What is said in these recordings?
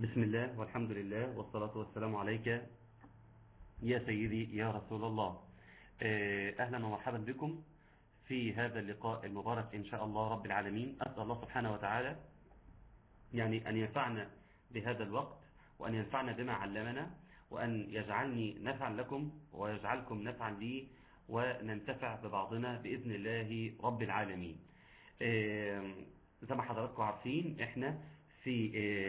بسم الله والحمد لله والصلاة والسلام عليك يا سيدي يا رسول الله أهلا ومرحبا بكم في هذا اللقاء المبارك إن شاء الله رب العالمين أسأل الله سبحانه وتعالى يعني أن ينفعنا بهذا الوقت وأن ينفعنا بما علمنا وأن يجعلني نفعا لكم ويجعلكم نفعا لي وننتفع ببعضنا بإذن الله رب العالمين زي ما حضراتكم عارفين احنا في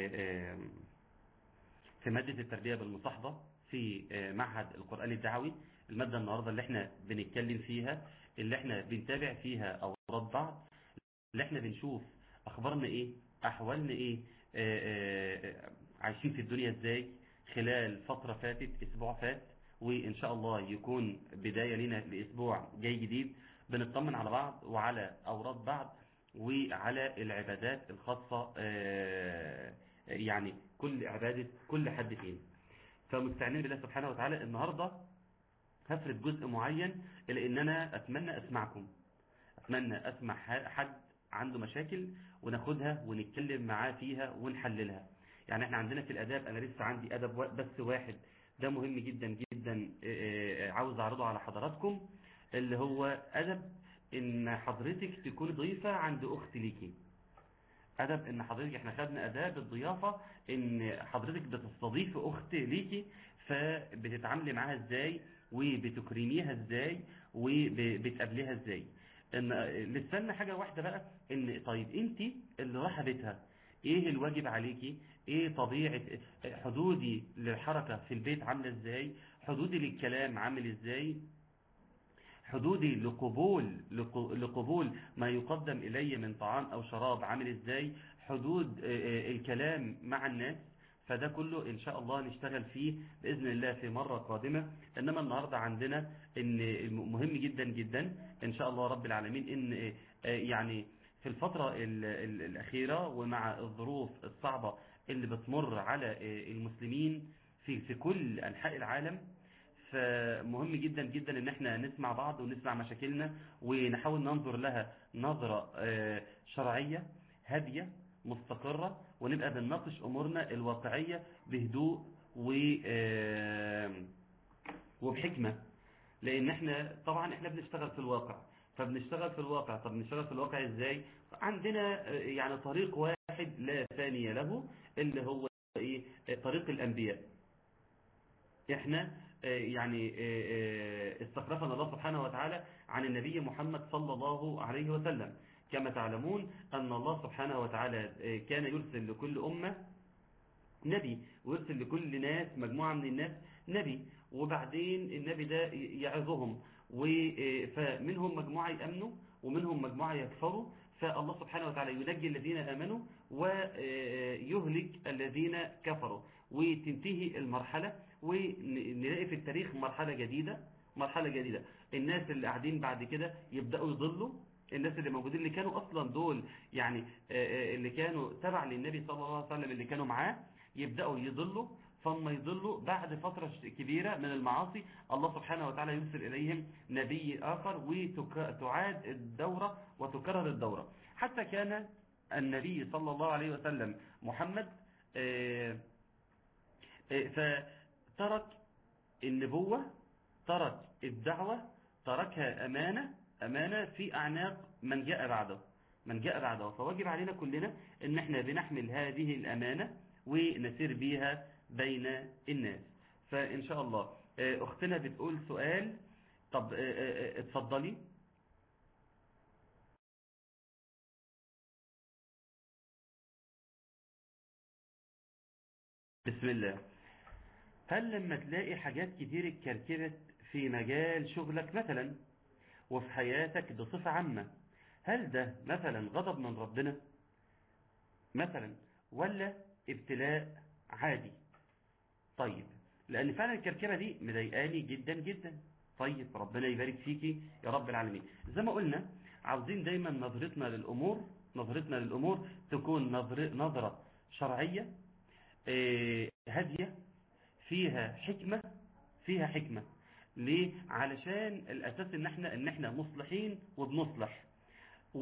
في مادة التربية بالمصاحبة في معهد القرآن الدعوي المادة النهاردة اللي احنا بنتكلم فيها اللي احنا بنتابع فيها أوراد بعض اللي احنا بنشوف أخبارنا ايه أحوالنا ايه عايشين في الدنيا ازاي خلال فترة فاتت اسبوع فات وان شاء الله يكون بداية لنا لاسبوع جاي جديد بنطمن على بعض وعلى أوراد بعض وعلى العبادات الخاصة يعني كل عبادة كل حد فينا فمستعنين بالله سبحانه وتعالى النهاردة هفرد جزء معين إلى إن أنا أتمنى أسمعكم أتمنى أسمع حد عنده مشاكل وناخدها ونتكلم معاه فيها ونحللها يعني احنا عندنا في الأداب أنا لسه عندي أدب بس واحد ده مهم جدا جدا عاوز أعرضه على حضراتكم اللي هو أدب ان حضرتك تكون ضيفة عند اخت ليكي ادب ان حضرتك احنا خدنا اداب الضيافة ان حضرتك بتستضيف اخت ليكي فبتتعاملي معاها ازاي وبتكرميها ازاي وبتقابليها ازاي ان لسنا حاجة واحدة بقى ان طيب انت اللي رايحه بيتها ايه الواجب عليكي ايه طبيعة حدودي للحركة في البيت عاملة ازاي حدودي للكلام عامل ازاي حدودي لقبول لقبول ما يقدم إلي من طعام أو شراب عامل إزاي حدود الكلام مع الناس فده كله إن شاء الله نشتغل فيه بإذن الله في مرة قادمة إنما النهاردة عندنا إن مهم جدا جدا إن شاء الله رب العالمين إن يعني في الفترة الأخيرة ومع الظروف الصعبة اللي بتمر على المسلمين في في كل أنحاء العالم فمهم جدا جدا ان احنا نسمع بعض ونسمع مشاكلنا ونحاول ننظر لها نظرة شرعية هادية مستقرة ونبقى بنناقش امورنا الواقعية بهدوء و وبحكمة لان احنا طبعا احنا بنشتغل في الواقع فبنشتغل في الواقع طب نشتغل في الواقع ازاي عندنا يعني طريق واحد لا ثاني له اللي هو ايه طريق الانبياء احنا يعني استخرفنا الله سبحانه وتعالى عن النبي محمد صلى الله عليه وسلم كما تعلمون أن الله سبحانه وتعالى كان يرسل لكل أمة نبي ويرسل لكل ناس مجموعة من الناس نبي وبعدين النبي ده يعظهم فمنهم مجموعة يأمنوا ومنهم مجموعة يكفروا فالله سبحانه وتعالى ينجي الذين آمنوا ويهلك الذين كفروا وتنتهي المرحلة ونلاقي في التاريخ مرحلة جديدة مرحلة جديدة الناس اللي قاعدين بعد كده يبدأوا يضلوا الناس اللي موجودين اللي كانوا أصلا دول يعني اللي كانوا تبع للنبي صلى الله عليه وسلم اللي كانوا معاه يبدأوا يضلوا ثم يضلوا بعد فترة كبيرة من المعاصي الله سبحانه وتعالى يرسل إليهم نبي آخر وتعاد الدورة وتكرر الدورة حتى كان النبي صلى الله عليه وسلم محمد فترك النبوة ترك الدعوة تركها أمانة أمانة في أعناق من جاء بعده من جاء بعده فواجب علينا كلنا ان احنا بنحمل هذه الأمانة ونسير بيها بين الناس فإن شاء الله أختنا بتقول سؤال طب اتفضلي بسم الله هل لما تلاقي حاجات كتير اتكركبت في مجال شغلك مثلا وفي حياتك بصفة عامة هل ده مثلا غضب من ربنا مثلا ولا ابتلاء عادي طيب لأن فعلا الكركبة دي مضايقاني جدا جدا طيب ربنا يبارك فيكي يا رب العالمين زي ما قلنا عاوزين دايما نظرتنا للأمور نظرتنا للأمور تكون نظر نظرة شرعية هادية فيها حكمة فيها حكمة ليه علشان الأساس ان احنا ان احنا مصلحين وبنصلح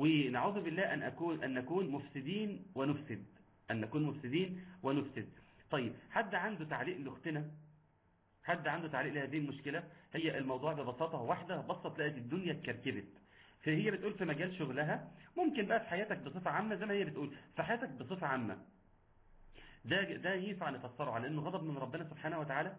ونعوذ بالله ان اكون ان نكون مفسدين ونفسد ان نكون مفسدين ونفسد طيب حد عنده تعليق لاختنا حد عنده تعليق لهذه المشكلة هي الموضوع ببساطة واحدة بسط لقت الدنيا اتكركبت فهي بتقول في مجال شغلها ممكن بقى في حياتك بصفة عامة زي ما هي بتقول في حياتك بصفة عامة ده ده ينفع نفسره على انه غضب من ربنا سبحانه وتعالى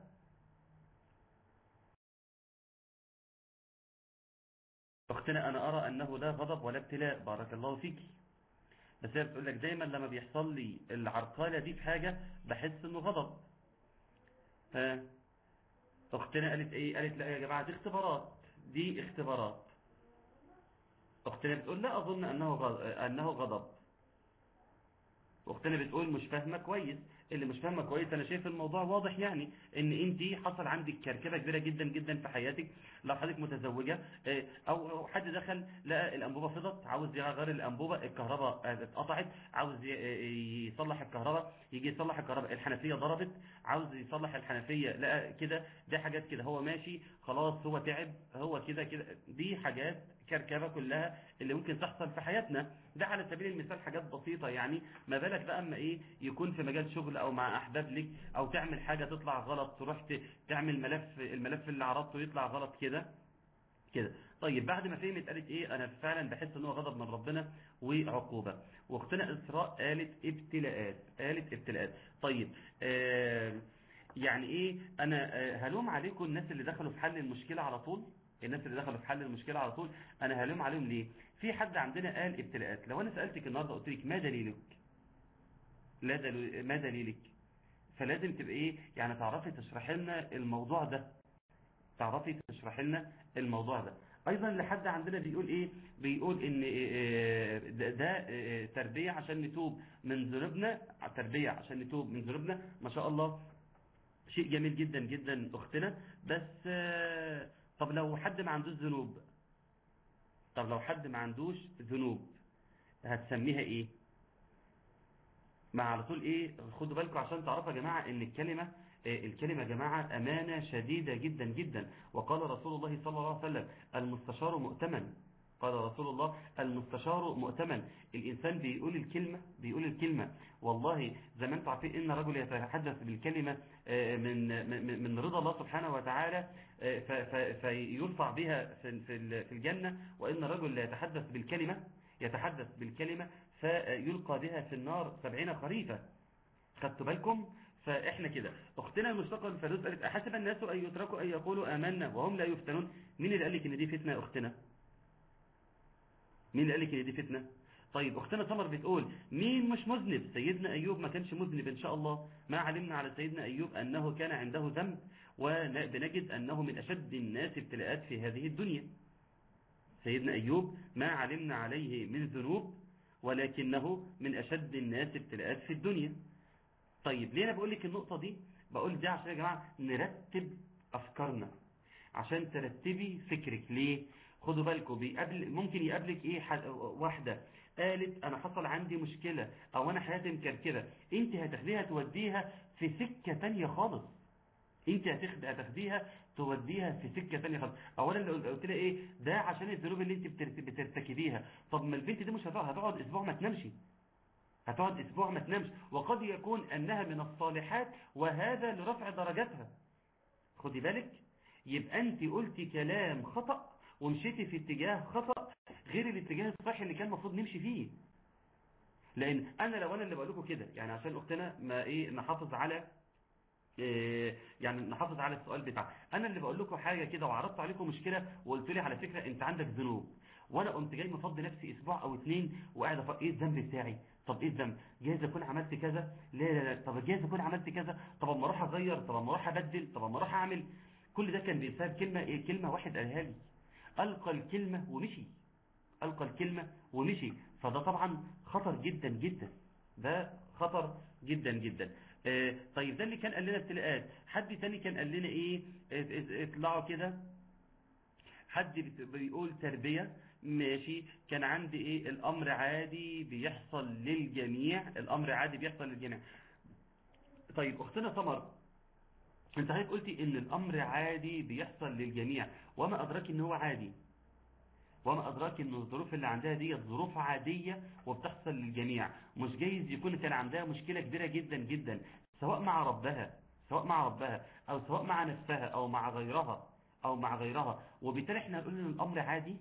اختنا انا ارى انه لا غضب ولا ابتلاء بارك الله فيك بس هي بتقول لك دايما لما بيحصل لي العرقله دي في حاجه بحس انه غضب ها اختنا قالت ايه قالت لا يا جماعه دي اختبارات دي اختبارات اختنا بتقول لا اظن انه غضب انه غضب واختنا بتقول مش فاهمه كويس اللي مش فاهمه كويس انا شايف الموضوع واضح يعني ان انت حصل عندك كركبه كبيره جدا جدا في حياتك لو حضرتك متزوجه اه، او حد دخل لقى الانبوبه فضت عاوز يغير الانبوبه الكهرباء اه، اتقطعت عاوز ي- اه، يصلح الكهرباء يجي يصلح الكهرباء الحنفيه ضربت عاوز يصلح الحنفيه لقى كده دي حاجات كده هو ماشي خلاص هو تعب هو كده كده دي حاجات كركبه كلها اللي ممكن تحصل في حياتنا ده على سبيل المثال حاجات بسيطه يعني ما بالك بقى اما ايه يكون في مجال شغل او مع احباب لك او تعمل حاجه تطلع غلط تروح ت- تعمل ملف الملف اللي عرضته يطلع غلط كده كده طيب بعد ما فهمت قالت ايه انا فعلا بحس ان هو غضب من ربنا وعقوبه واختنا اسراء قالت ابتلاءات قالت ابتلاءات طيب آه يعني ايه انا آه هلوم عليكم الناس اللي دخلوا في حل المشكله على طول الناس اللي دخلوا في حل المشكله على طول انا هلوم عليهم ليه في حد عندنا قال ابتلاءات لو انا سالتك النهارده قلت لك ما دليلك لا دليل ما دليلك فلازم تبقى ايه يعني تعرفي تشرحي لنا الموضوع ده تعرفي تشرحي لنا الموضوع ده ايضا لحد عندنا بيقول ايه بيقول ان آه، ده ده، آه، تربيه عشان نتوب من ذنوبنا تربيه عشان نتوب من ذنوبنا ما شاء الله شيء جميل جدا جدا اختنا بس آه، طب لو حد ما عندوش ذنوب طب لو حد ما عندوش ذنوب هتسميها ايه مع على طول ايه خدوا بالكم عشان تعرفوا يا جماعه ان الكلمه آه، الكلمه يا جماعه امانه شديده جدا جدا وقال رسول الله صلى الله عليه وسلم المستشار مؤتمن قال رسول الله المستشار مؤتمن الانسان بيقول الكلمه بيقول الكلمه والله زي ما انتم عارفين ان رجل يتحدث بالكلمه آه، من من من رضا الله سبحانه وتعالى آه، ف- ف- فيرفع بها في في ال- في الجنه وان الرجل لا يتحدث بالكلمه يتحدث بالكلمة فيلقى بها في النار سبعين خريفا خدتوا بالكم فاحنا كده اختنا المشتقه الفردوس قالت احسب الناس ان يتركوا ان يقولوا امنا وهم لا يفتنون مين اللي قال لك ان دي فتنه يا اختنا مين اللي قال لك ان دي فتنه طيب اختنا سمر بتقول مين مش مذنب سيدنا ايوب ما كانش مذنب ان شاء الله ما علمنا على سيدنا ايوب انه كان عنده ذنب وبنجد انه من اشد الناس ابتلاءات في هذه الدنيا سيدنا أيوب ما علمنا عليه من ذنوب ولكنه من أشد الناس ابتلاءات في الدنيا طيب ليه أنا بقول لك النقطة دي بقول دي عشان يا جماعة نرتب أفكارنا عشان ترتبي فكرك ليه خدوا بالكم بيقابل ممكن يقابلك ايه حد واحدة قالت انا حصل عندي مشكلة او انا حياتي مكركبة انت هتاخديها توديها في سكة تانية خالص انت هتاخد- هتاخديها توديها في سكه ثانيه خالص اولا لو قلت لها ايه ده عشان الذنوب اللي انت بترت- بترتكبيها طب ما البنت دي مش هتقعد هتقعد اسبوع ما تنامش هتقعد اسبوع ما تنامش وقد يكون انها من الصالحات وهذا لرفع درجاتها خدي بالك يبقى انت قلتي كلام خطأ ومشيتي في اتجاه خطأ غير الاتجاه الصحي اللي كان المفروض نمشي فيه لان انا لو انا اللي بقول لكم كده يعني عشان اختنا ما ايه نحافظ على إيه، يعني نحافظ على السؤال بتاعك انا اللي بقول لكم حاجه كده وعرضت عليكم مشكله وقلت لي على فكره انت عندك ذنوب وانا قمت جاي مفضي نفسي اسبوع او اتنين وقاعد افكر ايه الذنب بتاعي طب ايه الذنب جايز اكون عملت كذا لا لا لا طب جايز اكون عملت كذا طب اما اروح اغير طب اما اروح ابدل طب اما اروح اعمل كل ده كان بسبب كلمه ايه كلمه واحد قالها لي القى الكلمه ومشي ألقى الكلمة ومشي فده طبعا خطر جدا جدا ده خطر جدا جدا آه، طيب ده اللي كان قال لنا ابتلاءات حد تاني كان قال لنا ايه ات- ات- اطلعوا كده حد بت- بيقول تربية ماشي كان عندي ايه الامر عادي بيحصل للجميع الامر عادي بيحصل للجميع طيب اختنا سمر انت حضرتك قلتي ان الامر عادي بيحصل للجميع وما ادراك ان هو عادي وما أدراك أن الظروف اللي عندها دي ظروف عادية وبتحصل للجميع مش جايز يكون كان عندها مشكلة كبيرة جدا جدا سواء مع ربها سواء مع ربها او سواء مع نفسها او مع غيرها او مع غيرها وبالتالي احنا هنقول ان الامر عادي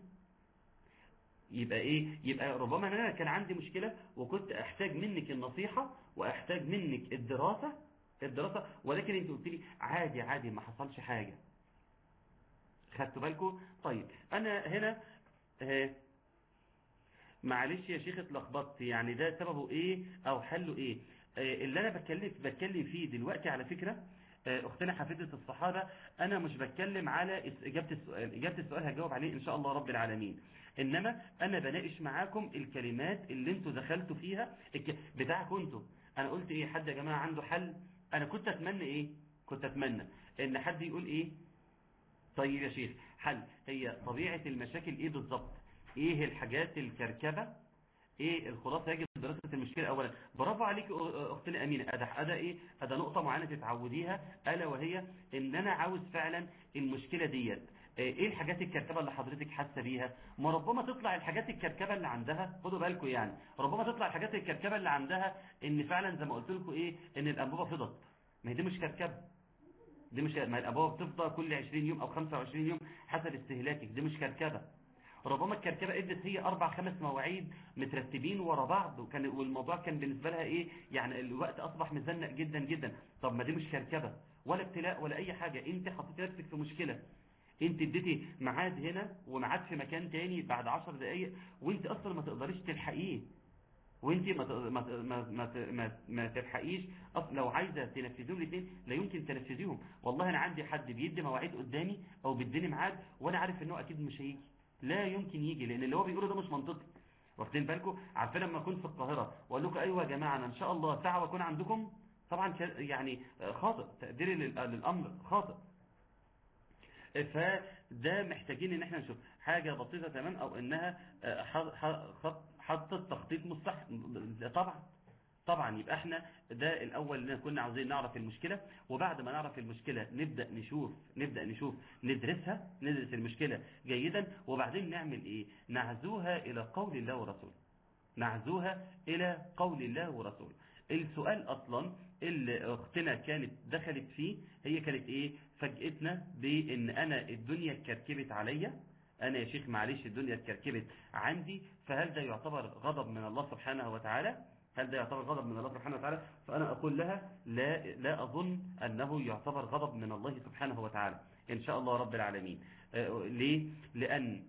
يبقى ايه يبقى ربما انا كان عندي مشكلة وكنت احتاج منك النصيحة واحتاج منك الدراسة الدراسة ولكن انت قلت لي عادي عادي ما حصلش حاجة خدتوا بالكم طيب انا هنا اه معلش يا شيخ اتلخبطت يعني ده سببه ايه او حله ايه اه اللي انا بتكلم بتكلم فيه دلوقتي على فكرة اه اختنا حفيدة الصحابة انا مش بتكلم على اجابة السؤال اجابة السؤال هجاوب عليه ان شاء الله رب العالمين انما انا بناقش معاكم الكلمات اللي انتوا دخلتوا فيها بتاعكم انتوا انا قلت ايه حد يا جماعة عنده حل انا كنت اتمنى ايه كنت اتمنى ان حد يقول ايه طيب يا شيخ حل هي طبيعة المشاكل ايه بالظبط ايه الحاجات الكركبة ايه الخلاصة يجب دراسة المشكلة اولا برافو عليك اختنا امينة ادا ادا ايه ادا نقطة معينة تتعوديها الا وهي ان انا عاوز فعلا المشكلة ديت ايه الحاجات الكركبة اللي حضرتك حاسة بيها ما ربما تطلع الحاجات الكركبة اللي عندها خدوا بالكم يعني ربما تطلع الحاجات الكركبة اللي عندها ان فعلا زي ما قلت لكم ايه ان الانبوبة فضت ما هي دي مش كركبة دي مش ما الانبوبة بتفضى كل 20 يوم او 25 يوم حسب استهلاكك دي مش كركبة ربما الكركبة ادت هي اربع خمس مواعيد مترتبين ورا بعض وكان والموضوع كان بالنسبة لها ايه يعني الوقت اصبح مزنق جدا جدا طب ما دي مش كركبة ولا ابتلاء ولا اي حاجة انت حطيتي نفسك في مشكلة انت اديتي ميعاد هنا وميعاد في مكان تاني بعد 10 دقايق وانت اصلا ما تقدريش تلحقيه وانت ما ما ما ما, ما تلحقيش اصلا لو عايزه تنفذيهم الاثنين لا يمكن تنفذيهم والله انا عندي حد بيدي مواعيد قدامي او بيديني ميعاد وانا عارف ان هو اكيد مش هيجي لا يمكن يجي لان اللي هو بيقوله ده مش منطقي واخدين بالكم عارفين لما اكون في القاهره واقول لكم ايوه يا جماعه انا ان شاء الله ساعه واكون عندكم طبعا يعني خاطئ تقديري للامر خاطئ فده محتاجين ان احنا نشوف حاجة بسيطة تمام او انها حطت تخطيط مستح طبعا طبعا يبقى احنا ده الاول اللي كنا عاوزين نعرف المشكلة وبعد ما نعرف المشكلة نبدأ نشوف نبدأ نشوف ندرسها ندرس المشكلة جيدا وبعدين نعمل ايه نعزوها الى قول الله ورسوله نعزوها الى قول الله ورسوله السؤال اصلا اللي اختنا كانت دخلت فيه هي كانت ايه فاجئتنا بان انا الدنيا اتكركبت عليا انا يا شيخ معلش الدنيا اتكركبت عندي فهل ده يعتبر غضب من الله سبحانه وتعالى هل ده يعتبر غضب من الله سبحانه وتعالى فانا اقول لها لا لا اظن انه يعتبر غضب من الله سبحانه وتعالى ان شاء الله رب العالمين آه ليه لان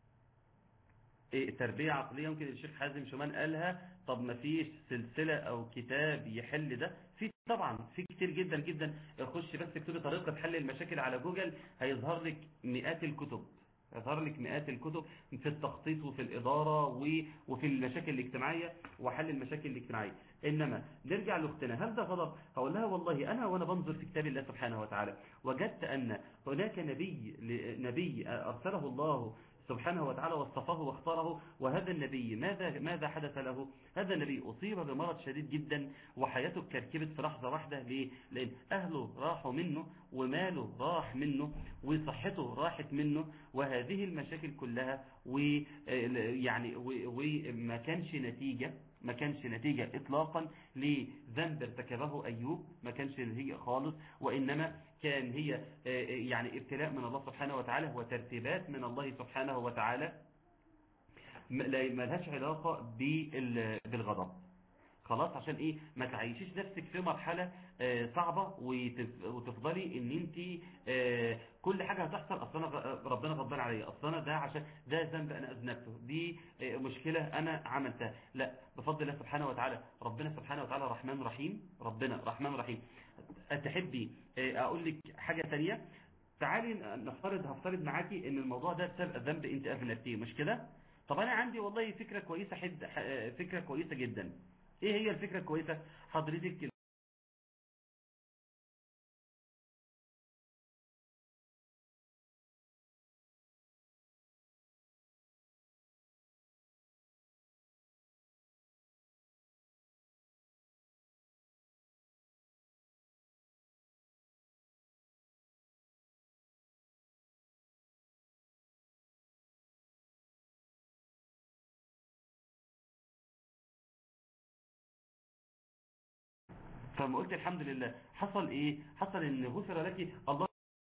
تربية عقلية يمكن الشيخ حازم شومان قالها طب ما فيش سلسلة او كتاب يحل ده في طبعا في كتير جدا جدا خش بس اكتبي طريقة حل المشاكل على جوجل هيظهر لك مئات الكتب يظهر لك مئات الكتب في التخطيط وفي الإدارة وفي المشاكل الاجتماعية وحل المشاكل الاجتماعية إنما نرجع لأختنا هل ده غضب هقول لها والله أنا وأنا بنظر في كتاب الله سبحانه وتعالى وجدت أن هناك نبي نبي أرسله الله سبحانه وتعالى واصطفاه واختاره وهذا النبي ماذا ماذا حدث له هذا النبي أصيب بمرض شديد جدا وحياته كركبت في لحظة واحدة ليه لأن أهله راحوا منه وماله راح منه وصحته راحت منه وهذه المشاكل كلها ويعني وما كانش نتيجة ما كانش نتيجة اطلاقا لذنب ارتكبه ايوب ما كانش نتيجة خالص وانما كان هي يعني ابتلاء من الله سبحانه وتعالى وترتيبات من الله سبحانه وتعالى ما لهاش علاقة بالغضب خلاص عشان ايه ما تعيشيش نفسك في مرحلة آه صعبة وتفضلي ان انت آه كل حاجة هتحصل اصلا ربنا غضبان عليا اصلا ده عشان ده ذنب انا اذنبته دي آه مشكلة انا عملتها لا بفضل الله سبحانه وتعالى ربنا سبحانه وتعالى رحمن رحيم ربنا رحمن رحيم تحبي اقول لك حاجة تانية تعالي نفترض هفترض معاكي ان الموضوع ده بسبب ذنب انت اذنبتيه مش كده طب انا عندي والله فكرة كويسة حد فكرة كويسة جدا ايه هي الفكرة الكويسة حضرتك فلما قلت الحمد لله حصل ايه حصل ان غفر لك الله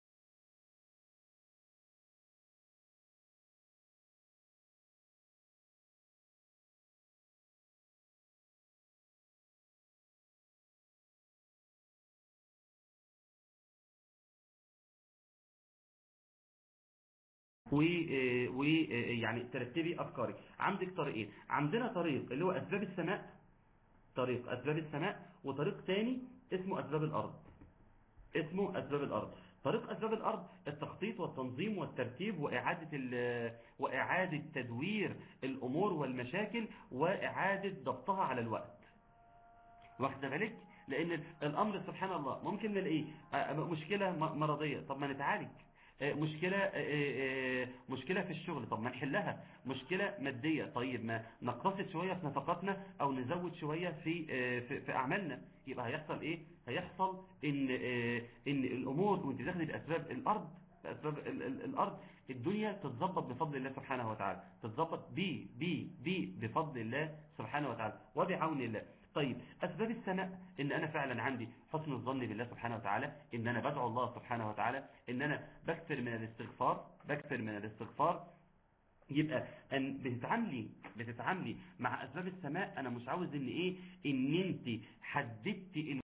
ويعني ترتبي افكارك عندك طريقين عندنا طريق اللي هو اسباب السماء طريق اسباب السماء وطريق تاني اسمه اسباب الارض اسمه اسباب الارض طريق اسباب الارض التخطيط والتنظيم والترتيب واعاده واعاده تدوير الامور والمشاكل واعاده ضبطها على الوقت واخد بالك لان الامر سبحان الله ممكن نلاقيه مشكله مرضيه طب ما نتعالج مشكلة مشكلة في الشغل طب ما نحلها مشكلة مادية طيب ما نقتصد شوية في نفقاتنا او نزود شوية في في, في اعمالنا يبقى هيحصل ايه هيحصل ان ان الامور وانت داخل باسباب الارض بأسباب الأرض الدنيا تتظبط بفضل الله سبحانه وتعالى تتظبط بي بي بي بفضل الله سبحانه وتعالى وبعون الله طيب أسباب السماء إن أنا فعلا عندي حسن الظن بالله سبحانه وتعالى إن أنا بدعو الله سبحانه وتعالى إن أنا بكثر من الاستغفار بكثر من الاستغفار يبقى أن بتتعاملي بتتعاملي مع أسباب السماء أنا مش عاوز إن إيه إن أنت حددتي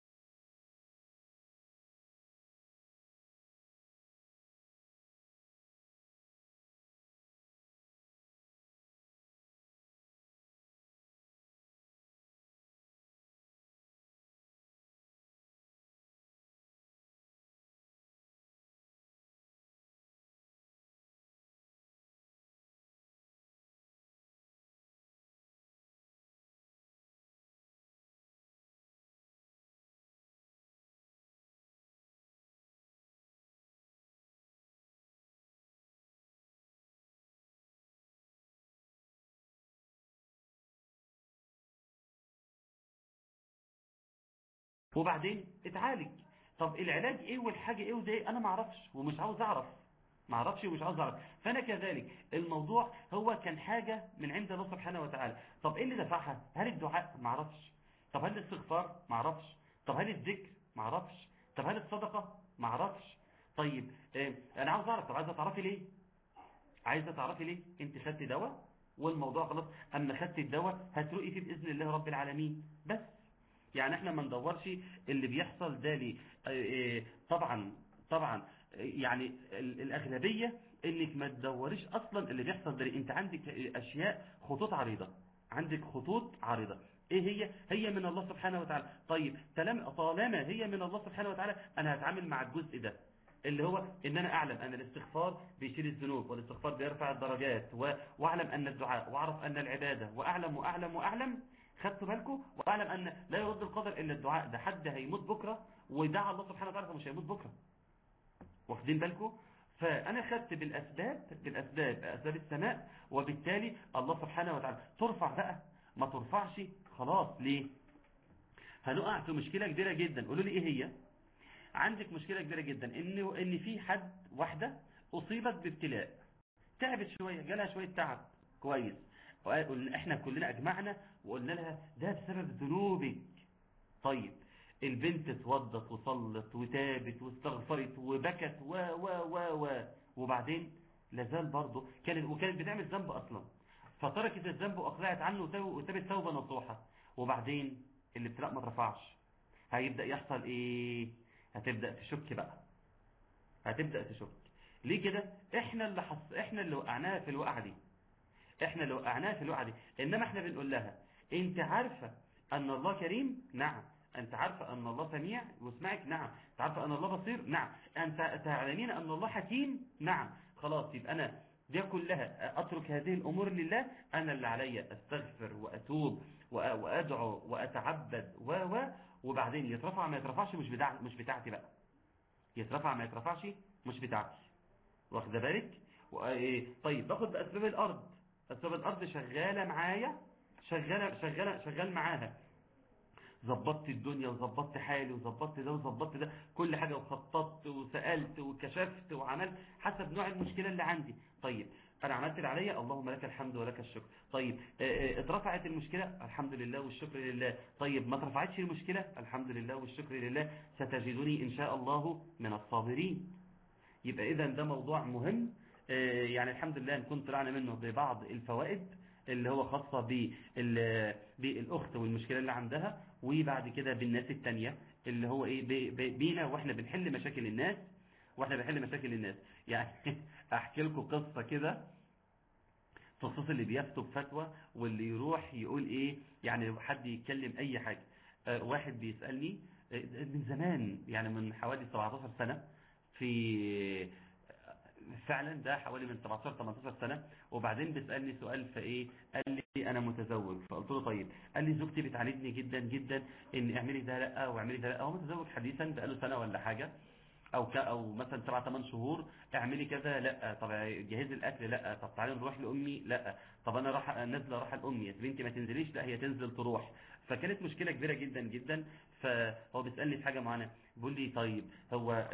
وبعدين اتعالج طب العلاج ايه والحاجة ايه وده ايه انا ما اعرفش ومش عاوز اعرف ما اعرفش ومش عاوز اعرف فانا كذلك الموضوع هو كان حاجة من عند الله سبحانه وتعالى طب ايه اللي دفعها هل الدعاء ما اعرفش طب هل الاستغفار ما اعرفش طب هل الذكر ما اعرفش طب هل الصدقة ما اعرفش طيب اه انا عاوز اعرف طب عايزه تعرفي ليه عايزه تعرفي ليه انت خدتي دواء والموضوع خلاص اما خدتي الدواء هترقي فيه باذن الله رب العالمين بس يعني احنا ما ندورش اللي بيحصل ده ليه طبعا طبعا يعني الاغلبيه انك ما تدوريش اصلا اللي بيحصل ده ليه انت عندك اشياء خطوط عريضه عندك خطوط عريضه ايه هي هي من الله سبحانه وتعالى طيب طالما هي من الله سبحانه وتعالى انا هتعامل مع الجزء ده اللي هو ان انا اعلم ان الاستغفار بيشيل الذنوب والاستغفار بيرفع الدرجات واعلم ان الدعاء واعرف ان العباده واعلم واعلم واعلم خدتوا بالكم واعلم ان لا يرد القدر الا الدعاء ده حد هيموت بكره ودعا الله سبحانه وتعالى فمش هيموت بكره واخدين بالكم فانا خدت بالاسباب بالاسباب اسباب السماء وبالتالي الله سبحانه وتعالى ترفع بقى ما ترفعش خلاص ليه هنقع في مشكله كبيره جدا قولوا لي ايه هي عندك مشكله كبيره جدا ان ان في حد واحده اصيبت بابتلاء تعبت شويه جالها شويه تعب كويس وقلنا احنا كلنا اجمعنا وقلنا لها ده بسبب ذنوبك طيب البنت اتوضت وصلت وتابت واستغفرت وبكت و و و و وبعدين لازال برضه كانت وكانت بتعمل ذنب اصلا فتركت الذنب واقلعت عنه وتابت توبه نصوحه وبعدين الابتلاء ما اترفعش هيبدا يحصل ايه هتبدا تشك بقى هتبدا تشك ليه كده احنا اللي حص... احنا اللي وقعناها في الوقعه دي احنا اللي وقعناها في الوقعه دي انما احنا بنقول لها انت عارفه ان الله كريم نعم انت عارفه ان الله سميع وسمعك نعم انت عارفه ان الله بصير نعم انت تعلمين ان الله حكيم نعم خلاص يبقى انا دي كلها اترك هذه الامور لله انا اللي عليا استغفر واتوب وادعو واتعبد و و وبعدين يترفع ما يترفعش مش بتاع مش بتاعتي بقى يترفع ما يترفعش مش بتاعتي واخده بالك طيب باخد باسباب الارض اسباب الارض شغاله معايا شغاله شغاله شغال معاها ظبطت الدنيا وظبطت حالي وظبطت ده وظبطت ده كل حاجة وخططت وسألت وكشفت وعملت حسب نوع المشكلة اللي عندي طيب انا عملت اللي عليا اللهم لك الحمد ولك الشكر طيب اه، اه، اترفعت المشكلة الحمد لله والشكر لله طيب ما اترفعتش المشكلة الحمد لله والشكر لله ستجدني ان شاء الله من الصابرين يبقى اذا ده موضوع مهم اه، يعني الحمد لله نكون طلعنا منه ببعض الفوائد اللي هو خاصة بال- بالأخت والمشكلة اللي عندها وبعد كده بالناس التانية اللي هو ايه ب- ب- بينا واحنا بنحل مشاكل الناس واحنا بنحل مشاكل الناس يعني احكي لكم قصة كده خصوص اللي بيكتب فتوى واللي يروح يقول ايه يعني حد يتكلم اي حاجة آه، واحد بيسألني آه، من زمان يعني من حوالي 17 سنة في فعلا ده حوالي من 17 18 سنة وبعدين بيسألني سؤال فايه قال لي انا متزوج فقلت له طيب قال لي زوجتي بتعاندني جدا جدا ان اعملي ده لا واعملي ده لا هو متزوج حديثا بقاله سنة ولا حاجة او ك او مثلا 7 8 شهور اعملي كذا لا طب جهزي الاكل لا طب تعالي نروح لامي لا طب انا راح نازله راح لامي يا بنتي ما تنزليش لا هي تنزل تروح فكانت مشكله كبيره جدا جدا فهو بيسالني في حاجه معينه بيقول لي طيب هو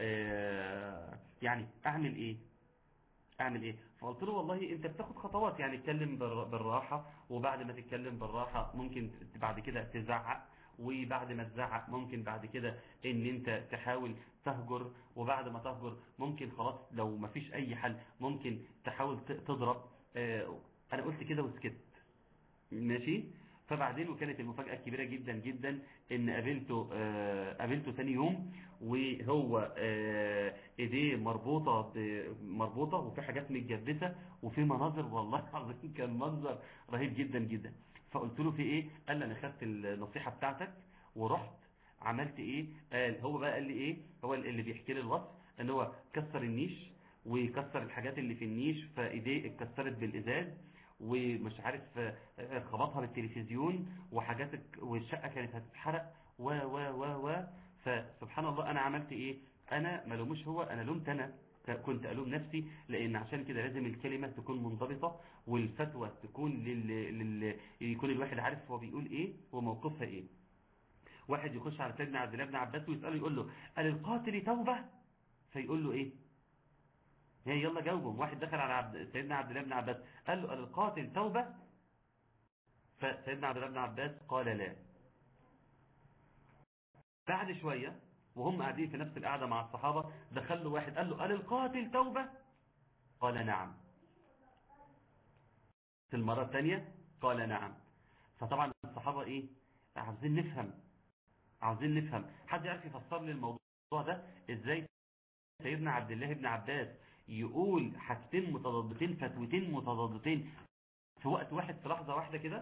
آه يعني اعمل ايه اعمل ايه فقلت له والله انت بتاخد خطوات يعني اتكلم بالر- بالراحة وبعد ما تتكلم بالراحة ممكن ت- بعد كده تزعق وبعد ما تزعق ممكن بعد كده ان انت تحاول تهجر وبعد ما تهجر ممكن خلاص لو ما فيش اي حل ممكن تحاول ت- تضرب اه انا قلت كده وسكت ماشي فبعدين وكانت المفاجأة الكبيرة جدا جدا ان قابلته آه قابلته ثاني يوم وهو آه ايديه مربوطة ب- مربوطة وفي حاجات متجبسة وفي مناظر والله العظيم كان منظر رهيب جدا جدا فقلت له في ايه قال لي انا خدت النصيحة بتاعتك ورحت عملت ايه قال هو بقى قال لي ايه هو اللي بيحكي لي الوصف ان هو كسر النيش ويكسر الحاجات اللي في النيش فايديه اتكسرت بالازاز ومش عارف آه، خبطها بالتلفزيون وحاجات والشقة كانت هتتحرق و و و و فسبحان الله انا عملت ايه انا ما لومش هو انا لومت انا ك- كنت الوم نفسي لان عشان كده لازم الكلمة تكون منضبطة والفتوى تكون لل... لل... يكون الواحد عارف هو بيقول ايه وموقفها ايه واحد يخش على سيدنا عبد الله بن عباس ويسأله يقول له قال القاتل توبة فيقول له ايه هي يلا جاوبهم واحد دخل على عبد سيدنا عبد الله بن عباس قال له القاتل توبة فسيدنا عبد الله بن عباس قال لا بعد شوية وهم قاعدين في نفس القعدة مع الصحابة دخل له واحد قال له قال القاتل توبة قال نعم في المرة الثانية قال نعم فطبعا الصحابة ايه عاوزين نفهم عاوزين نفهم حد يعرف يفسر لي الموضوع ده ازاي سيدنا عبد الله بن عباس يقول حاجتين متضادتين فتوتين متضادتين في وقت واحد في لحظة واحدة كده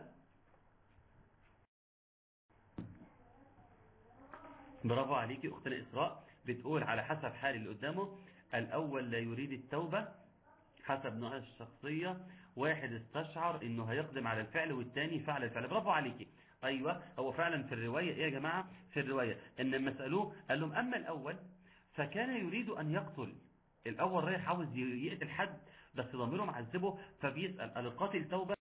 برافو عليكي اختنا اسراء بتقول على حسب حال اللي قدامه الاول لا يريد التوبة حسب نوع الشخصية واحد استشعر انه هيقدم على الفعل والتاني فعل الفعل برافو عليكي ايوه هو فعلا في الرواية ايه يا جماعة في الرواية ان لما سألوه قال لهم اما الاول فكان يريد ان يقتل الاول رايح عاوز يقتل حد بس ضميره معذبه فبيسأل قال القاتل توبة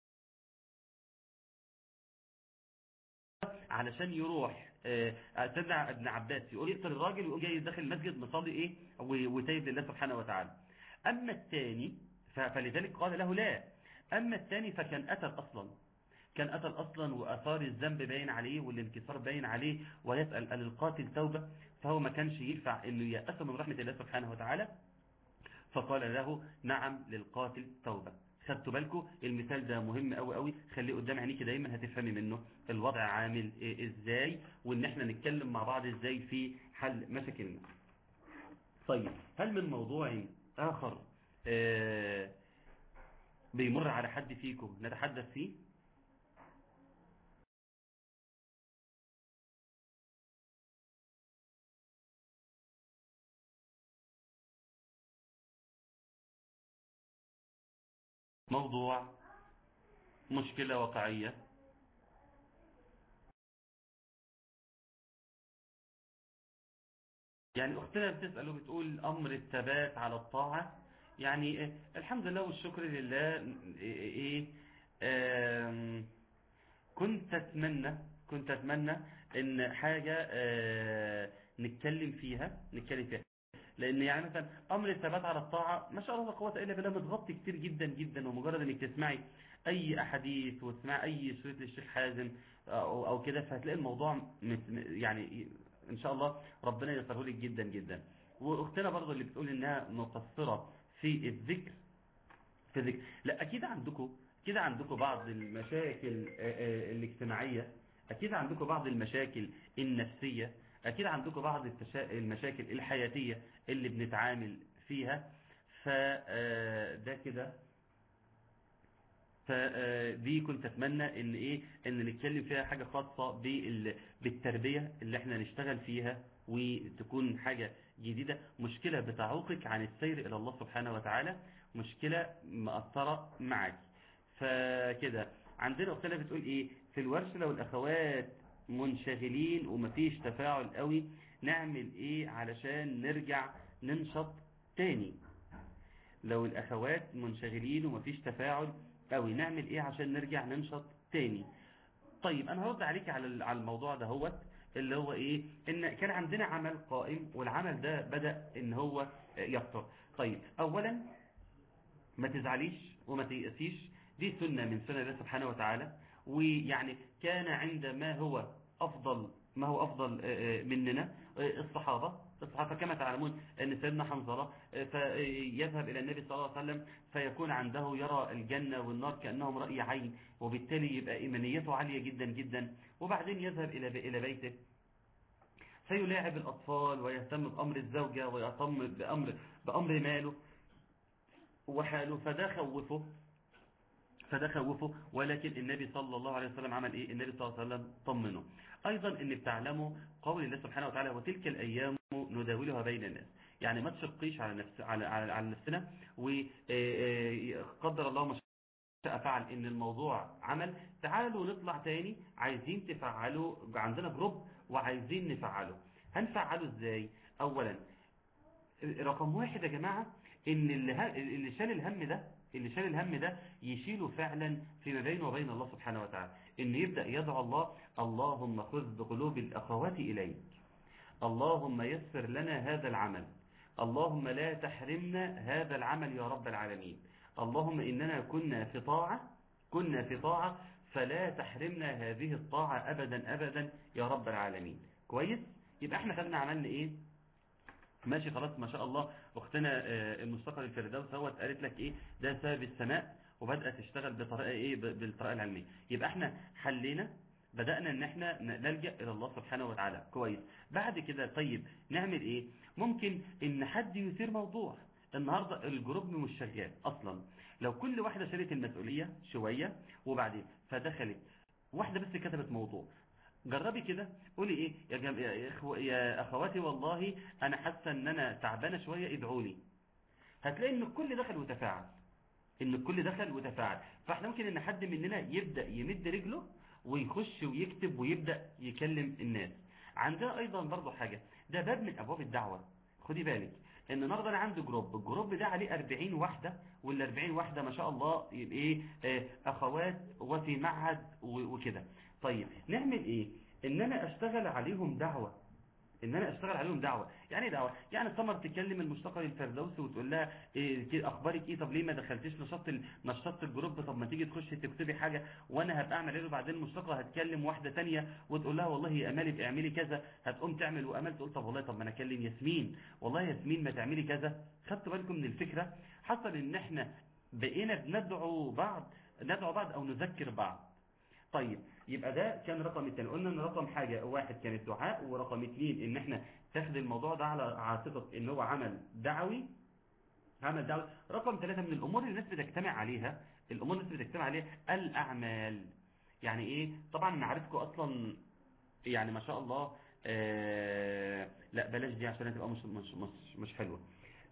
علشان يروح آه، سيدنا ابن عباس يقول يقتل الراجل ويقول جاي داخل المسجد مصلي ايه و- وتايب لله سبحانه وتعالى اما الثاني ف- فلذلك قال له لا اما الثاني فكان قتل اصلا كان قتل اصلا واثار الذنب باين عليه والانكسار باين عليه ويسال قال القاتل توبه فهو ما كانش ينفع انه يأس من رحمه الله سبحانه وتعالى فقال له نعم للقاتل توبة خدتوا بالكم المثال ده مهم قوي قوي خليه قدام عينيكي دايما هتفهمي منه الوضع عامل إيه ازاي وان احنا نتكلم مع بعض ازاي في حل مشاكلنا طيب هل من موضوع اخر آه بيمر على حد فيكم نتحدث فيه موضوع مشكلة واقعية يعني أختنا بتسأل وبتقول أمر الثبات على الطاعة يعني إيه؟ الحمد لله والشكر لله إيه إيه آم، كنت أتمنى كنت أتمنى ان حاجة آه، نتكلم فيها نتكلم فيها لان يعني مثلا امر الثبات على الطاعة ما شاء الله لا قوه الا بالله متغطي كتير جدا جدا ومجرد انك تسمعي اي احاديث وتسمعي اي شريط للشيخ حازم او, أو كده فهتلاقي الموضوع مت- يعني ان شاء الله ربنا يسره لك جدا جدا واختنا برضو اللي بتقول انها مقصرة في الذكر في ذكر لا اكيد عندكم اكيد عندكم بعض المشاكل آه، آه، الاجتماعية اكيد عندكم بعض المشاكل النفسية اكيد عندكم بعض التشا- المشاكل الحياتية اللي بنتعامل فيها فده كده فدي كنت اتمنى ان ايه ان نتكلم فيها حاجة خاصة بال- بالتربية اللي احنا نشتغل فيها وتكون حاجة جديدة مشكلة بتعوقك عن السير الى الله سبحانه وتعالى مشكلة مأثرة معك فكده عندنا اختنا بتقول ايه في الورشة لو الاخوات منشغلين ومفيش تفاعل قوي نعمل ايه علشان نرجع ننشط تاني لو الاخوات منشغلين ومفيش تفاعل قوي نعمل ايه عشان نرجع ننشط تاني طيب انا هرد عليك على ال- على الموضوع ده هو اللي هو ايه ان كان عندنا عمل قائم والعمل ده بدأ ان هو يفطر طيب اولا ما تزعليش وما تيأسيش دي سنة من سنة الله سبحانه وتعالى ويعني كان عند ما هو أفضل ما هو أفضل آه، آه، مننا آه، الصحابة الصحابة كما تعلمون أن سيدنا حنظلة آه، فيذهب إلى النبي صلى الله عليه وسلم فيكون عنده يرى الجنة والنار كأنهم رأي عين وبالتالي يبقى إيمانيته عالية جدا جدا وبعدين يذهب إلى إلى بيته فيلاعب الأطفال ويهتم بأمر الزوجة ويهتم بأمر, بأمر ماله وحاله فده خوفه فده خوفه ولكن النبي صلى الله عليه وسلم عمل ايه النبي صلى الله عليه وسلم طمنه ايضا ان بتعلموا قول الله سبحانه وتعالى وتلك الايام نداولها بين الناس يعني ما تشقيش على نفس على على, على نفسنا وقدر الله ما شاء فعل ان الموضوع عمل تعالوا نطلع تاني عايزين تفعلوا عندنا جروب وعايزين نفعله هنفعله ازاي اولا رقم واحد يا جماعة ان اللي, ه... اللي شال الهم ده اللي شال الهم ده يشيله فعلا فيما بينه وبين الله سبحانه وتعالى ان يبدأ يدعو الله اللهم خذ بقلوب الاخوات اليك اللهم يسر لنا هذا العمل اللهم لا تحرمنا هذا العمل يا رب العالمين اللهم إننا كنا في طاعة كنا في طاعة فلا تحرمنا هذه الطاعة أبدا أبدا يا رب العالمين كويس يبقى احنا خدنا عملنا ايه ماشي خلاص ما شاء الله اختنا آه، المستقر الفردوس هوت قالت لك ايه ده سبب السماء وبدأت تشتغل بطريقة ايه ب- بالطريقة العلمية يبقى احنا حلينا بدأنا ان احنا ن- نلجأ الى الله سبحانه وتعالى كويس بعد كده طيب نعمل ايه ممكن ان حد يثير موضوع النهاردة الجروب مش شغال اصلا لو كل واحدة شالت المسؤولية شوية وبعدين فدخلت واحدة بس كتبت موضوع جربي كده قولي ايه يا, جم... يا, إخو... يا اخواتي والله انا حاسه ان انا تعبانه شويه ادعوا لي هتلاقي ان الكل دخل وتفاعل ان الكل دخل وتفاعل فاحنا ممكن ان حد مننا يبدا يمد رجله ويخش ويكتب ويبدا يكلم الناس عندنا ايضا برضه حاجه ده باب من ابواب الدعوه خدي بالك ان النهارده انا عندي جروب الجروب ده عليه 40 واحده وال 40 واحده ما شاء الله يبقى ايه آه، اخوات وفي معهد و- وكده طيب نعمل ايه ان انا اشتغل عليهم دعوه ان انا اشتغل عليهم دعوه يعني إيه دعوه يعني سمر تكلم المشتقه الفردوسي وتقول لها إيه كده اخبارك ايه طب ليه ما دخلتيش نشاط ال- نشاط الجروب طب ما تيجي تخشي تكتبي حاجه وانا هبقى اعمل ايه وبعدين المشتقه هتكلم واحده تانية وتقول لها والله يا امال ابقي اعملي كذا هتقوم تعمل وامال تقول طب والله طب ما انا اكلم ياسمين والله ياسمين ما تعملي كذا خدتوا بالكم من الفكره حصل ان احنا بقينا بندعو بعض ندعو بعض او نذكر بعض طيب يبقى ده كان رقم الثاني قلنا ان رقم حاجة واحد كان الدعاء ورقم اثنين ان احنا تاخد الموضوع ده على عاتقة ان هو عمل دعوي عمل دعوي رقم ثلاثة من الامور اللي الناس بتجتمع عليها الامور اللي الناس بتجتمع عليها الاعمال يعني ايه طبعا انا عارفكم اصلا يعني ما شاء الله آه لا بلاش دي عشان هتبقى مش مش مش, مش حلوه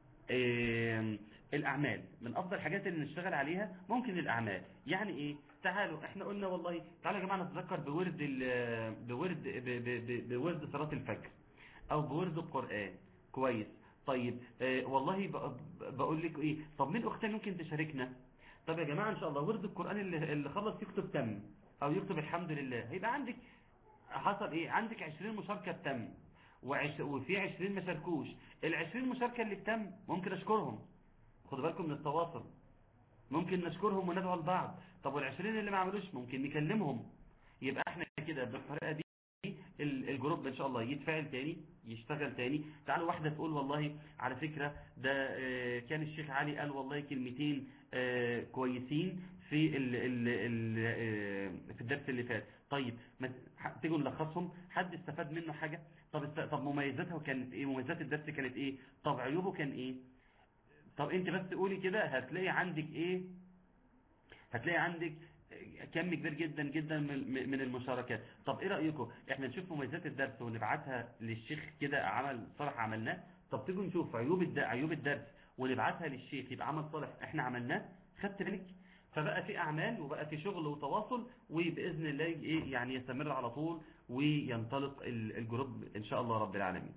آم، الأعمال من أفضل الحاجات اللي نشتغل عليها ممكن الأعمال يعني إيه تعالوا إحنا قلنا والله تعالوا يا جماعة نتذكر بورد ال- بورد ب- ب- ب- بورد صلاة الفجر أو بورد القرآن كويس طيب آه، والله ب- بقول لك إيه طب مين أختين ممكن تشاركنا طب يا جماعة إن شاء الله ورد القرآن اللي اللي خلص يكتب تم أو يكتب الحمد لله هيبقى عندك حصل ايه عندك 20 مشاركة تم وعش... وفي 20 ما شاركوش ال 20 مشاركة اللي تم ممكن اشكرهم خدوا بالكم من التواصل ممكن نشكرهم وندعو لبعض طب وال 20 اللي ما عملوش ممكن نكلمهم يبقى احنا كده بالطريقة دي ال- الجروب ان شاء الله يتفاعل تاني يشتغل تاني تعالوا واحدة تقول والله على فكرة ده آه، كان الشيخ علي قال والله كلمتين آه، كويسين في ال ال ال آه، في الدرس اللي فات طيب ما ح- تيجوا نلخصهم حد استفاد منه حاجة طب است... طب مميزاتها كانت ايه مميزات الدرس كانت ايه طب عيوبه كان ايه طب انت بس قولي كده هتلاقي عندك ايه هتلاقي عندك كم كبير جدا جدا من من المشاركات طب ايه رأيكم احنا نشوف مميزات الدرس ونبعتها للشيخ كده عمل صالح عملناه طب تيجوا نشوف عيوب الد... عيوب الدرس ونبعتها للشيخ يبقى عمل صالح احنا عملناه خدت بالك فبقى في اعمال وبقى في شغل وتواصل وباذن الله ايه يعني يستمر على طول وينطلق ال- الجروب ان شاء الله رب العالمين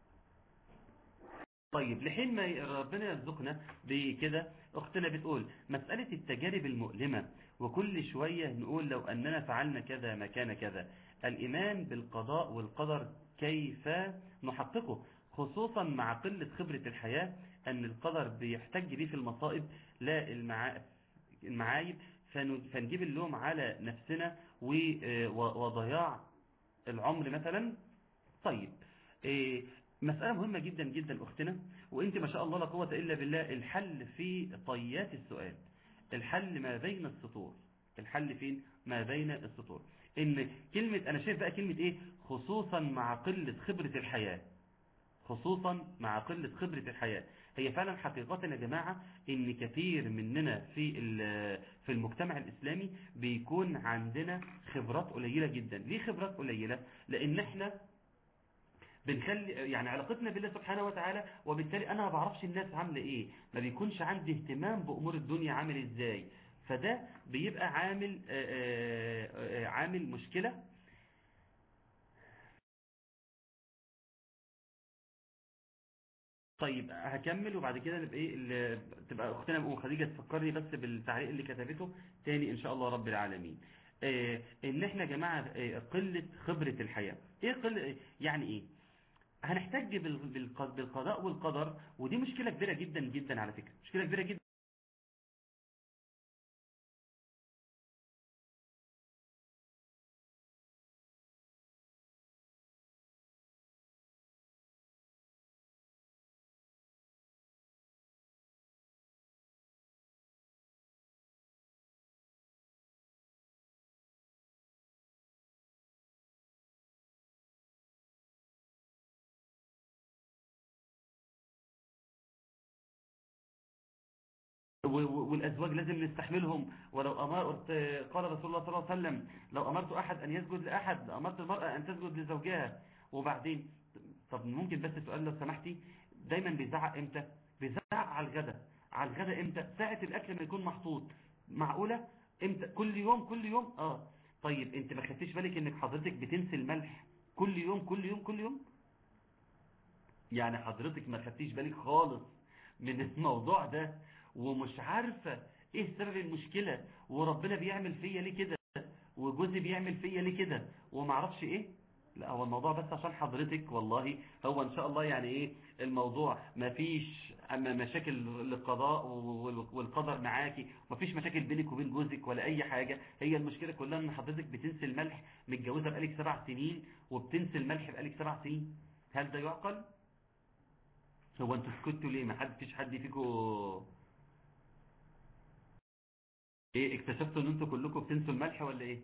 طيب لحين ما ربنا يرزقنا بكده اختنا بتقول مسألة التجارب المؤلمة وكل شوية نقول لو أننا فعلنا كذا ما كان كذا الإيمان بالقضاء والقدر كيف نحققه خصوصا مع قلة خبرة الحياة أن القدر بيحتج به في المصائب لا المعا- المعايب فن- فنجيب اللوم على نفسنا و- وضياع العمر مثلا طيب إيه، مسألة مهمة جدا جدا أختنا وانت ما شاء الله لا قوة إلا بالله الحل في طيات السؤال الحل ما بين السطور الحل فين ما بين السطور ان كلمة انا شايف بقى كلمة ايه خصوصا مع قلة خبرة الحياة خصوصا مع قلة خبرة الحياة هي فعلا حقيقة يا جماعة ان كثير مننا في ال- في المجتمع الاسلامي بيكون عندنا خبرات قليلة جدا ليه خبرات قليلة لان احنا بنخلي يعني علاقتنا بالله سبحانه وتعالى وبالتالي انا ما بعرفش الناس عامله ايه ما بيكونش عندي اهتمام بامور الدنيا عامل ازاي فده بيبقى عامل آآ آآ عامل مشكلة طيب هكمل وبعد كده نبقى ايه ال- تبقى اختنا ام خديجه تفكرني بس بالتعليق اللي كتبته تاني ان شاء الله رب العالمين آه، ان احنا يا جماعه آه، قله خبره الحياه ايه قله يعني ايه هنحتاج بال- بالق- بالقضاء والقدر ودي مشكله كبيره جدا جدا على فكره مشكله كبيره جدا و- و- والأزواج لازم نستحملهم ولو أمرت قال رسول الله صلى الله عليه وسلم لو أمرت أحد أن يسجد لأحد لأمرت المرأة أن تسجد لزوجها وبعدين طب ممكن بس سؤال لو سمحتي دايما بيزعق امتى بيزعق على الغداء على الغداء امتى ساعة الأكل ما يكون محطوط معقولة امتى كل يوم كل يوم اه طيب انت ما خدتيش بالك انك حضرتك بتنسي الملح كل يوم كل يوم كل يوم يعني حضرتك ما خدتيش بالك خالص من الموضوع ده ومش عارفة ايه سبب المشكلة وربنا بيعمل فيا ليه كده وجوزي بيعمل فيا ليه كده ومعرفش ايه لا هو الموضوع بس عشان حضرتك والله هو ان شاء الله يعني ايه الموضوع ما فيش اما مشاكل للقضاء وال- والقدر معاكي ما فيش مشاكل بينك وبين جوزك ولا اي حاجة هي المشكلة كلها ان حضرتك بتنسي الملح متجوزة بقالك سبع سنين وبتنسي الملح بقالك سبع سنين هل ده يعقل هو انتوا سكتوا ليه ما حد فيش حد فيكم ايه اكتشفتوا ان انتوا كلكم بتنسوا الملح ولا ايه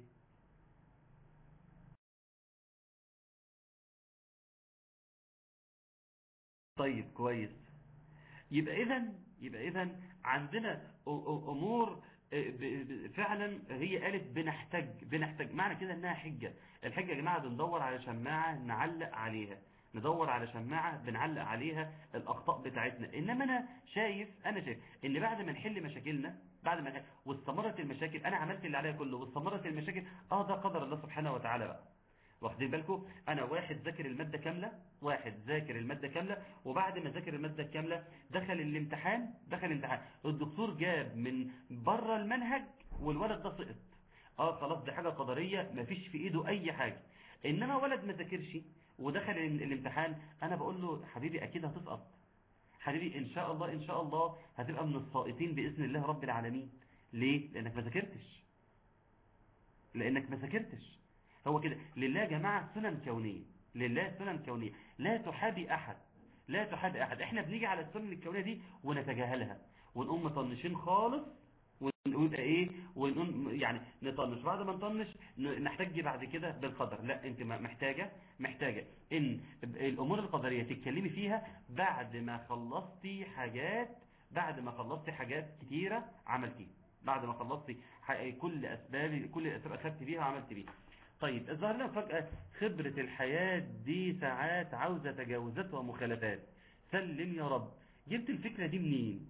طيب كويس يبقى اذا يبقى اذا عندنا أ- أ- امور اه، ب- ب- فعلا هي قالت بنحتاج بنحتاج معنى كده انها حجة الحجة يا جماعة بندور على شماعة نعلق عليها ندور على شماعة بنعلق عليها الاخطاء بتاعتنا انما انا شايف انا شايف ان بعد ما نحل مشاكلنا بعد ما نحل واستمرت المشاكل انا عملت اللي عليا كله واستمرت المشاكل اه ده قدر الله سبحانه وتعالى بقى واخدين بالكم انا واحد ذاكر المادة كاملة واحد ذاكر المادة كاملة وبعد ما ذاكر المادة كاملة دخل الامتحان دخل الامتحان الدكتور جاب من بره المنهج والولد ده سقط اه خلاص دي حاجة قدرية مفيش في ايده اي حاجة انما ولد ما ذاكرش ودخل ال- الامتحان انا بقول له حبيبي اكيد هتسقط حبيبي ان شاء الله ان شاء الله هتبقى من الساقطين باذن الله رب العالمين ليه لانك ما ذاكرتش لانك ما ذاكرتش هو كده لله يا جماعه سنن كونيه لله سنن كونيه لا تحابي احد لا تحابي احد احنا بنيجي على السنن الكونيه دي ونتجاهلها ونقوم مطنشين خالص ونبقى ايه ونقوم يعني نطنش بعد ما نطنش ن- نحتج بعد كده بالقدر لا انت ما- محتاجه محتاجه ان الامور القدريه تتكلمي فيها بعد ما خلصتي حاجات بعد ما خلصتي حاجات كتيره عملتيها بعد ما خلصتي ح- كل اسباب كل الاسباب اخدت بيها وعملت بيها طيب الظاهر لنا فجأة خبرة الحياة دي ساعات عاوزة تجاوزات ومخالفات سلم يا رب جبت الفكرة دي منين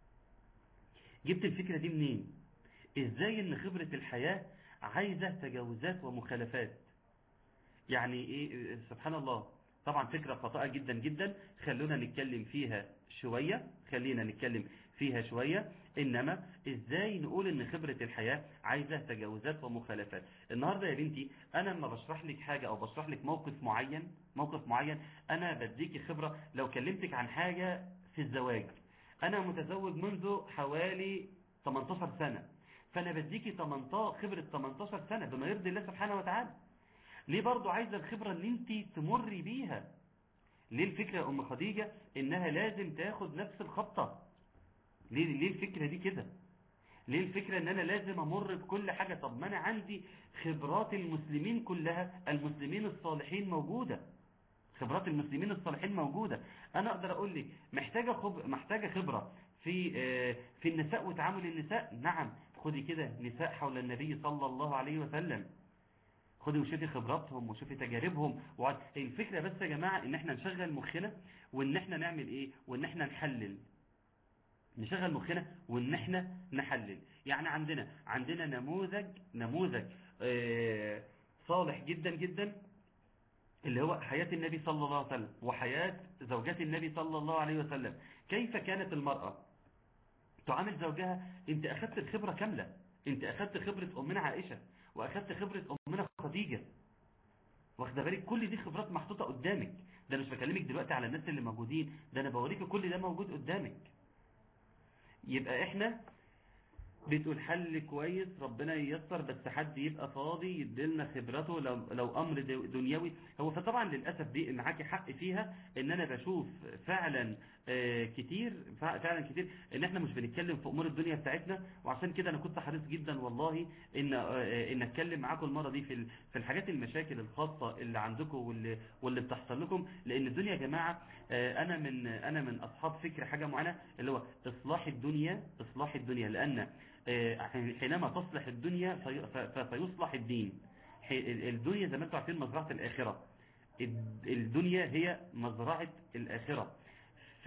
جبت الفكرة دي منين ازاي ان خبرة الحياة عايزة تجاوزات ومخالفات يعني ايه سبحان الله طبعا فكرة خاطئة جدا جدا خلونا نتكلم فيها شوية خلينا نتكلم فيها شوية انما ازاي نقول ان خبرة الحياة عايزة تجاوزات ومخالفات النهاردة يا بنتي انا لما بشرح لك حاجة او بشرح لك موقف معين موقف معين انا بديكي خبرة لو كلمتك عن حاجة في الزواج انا متزوج منذ حوالي 18 سنة فانا بديكي 18 خبرة 18 سنة بما يرضي الله سبحانه وتعالى ليه برضو عايزة الخبرة اللي انت تمري بيها ليه الفكرة يا ام خديجة انها لازم تاخد نفس الخطة ليه, ليه الفكرة دي كده ليه الفكرة ان انا لازم امر بكل حاجة طب ما انا عندي خبرات المسلمين كلها المسلمين الصالحين موجودة خبرات المسلمين الصالحين موجودة انا اقدر اقول لك محتاجة خب... محتاجة خبرة في آه، في النساء وتعامل النساء نعم خدي كده نساء حول النبي صلى الله عليه وسلم خدي وشوفي خبراتهم وشوفي تجاربهم وعد... الفكرة بس يا جماعة ان احنا نشغل مخنا وان احنا نعمل ايه وان احنا نحلل نشغل مخنا وان احنا نحلل يعني عندنا عندنا نموذج نموذج آه، صالح جدا جدا اللي هو حياة النبي صلى الله عليه وسلم وحياة زوجات النبي صلى الله عليه وسلم كيف كانت المرأة تعامل زوجها انت اخذت الخبرة كاملة انت اخذت خبرة امنا عائشة واخذت خبرة امنا خديجة واخده بالك كل دي خبرات محطوطة قدامك ده أنا مش بكلمك دلوقتي على الناس اللي موجودين ده انا بوريك كل ده موجود قدامك يبقى احنا بتقول حل كويس ربنا ييسر بس حد يبقى فاضي يديلنا خبرته لو, لو امر دو- دنيوي هو فطبعا للاسف دي معاكي حق فيها ان انا بشوف فعلا آه، كتير فع- فعلا كتير ان احنا مش بنتكلم في امور الدنيا بتاعتنا وعشان كده انا كنت حريص جدا والله ان آه، ان اتكلم معاكم المره دي في ال- في الحاجات المشاكل الخاصه اللي عندكم واللي واللي بتحصل لكم لان الدنيا يا جماعه آه، انا من انا من اصحاب فكر حاجه معينه اللي هو اصلاح الدنيا اصلاح الدنيا لان آه، حينما تصلح الدنيا في- ف- فسيصلح الدين حي- الدنيا زي ما انتم عارفين مزرعه الاخره الد- الدنيا هي مزرعه الاخره ف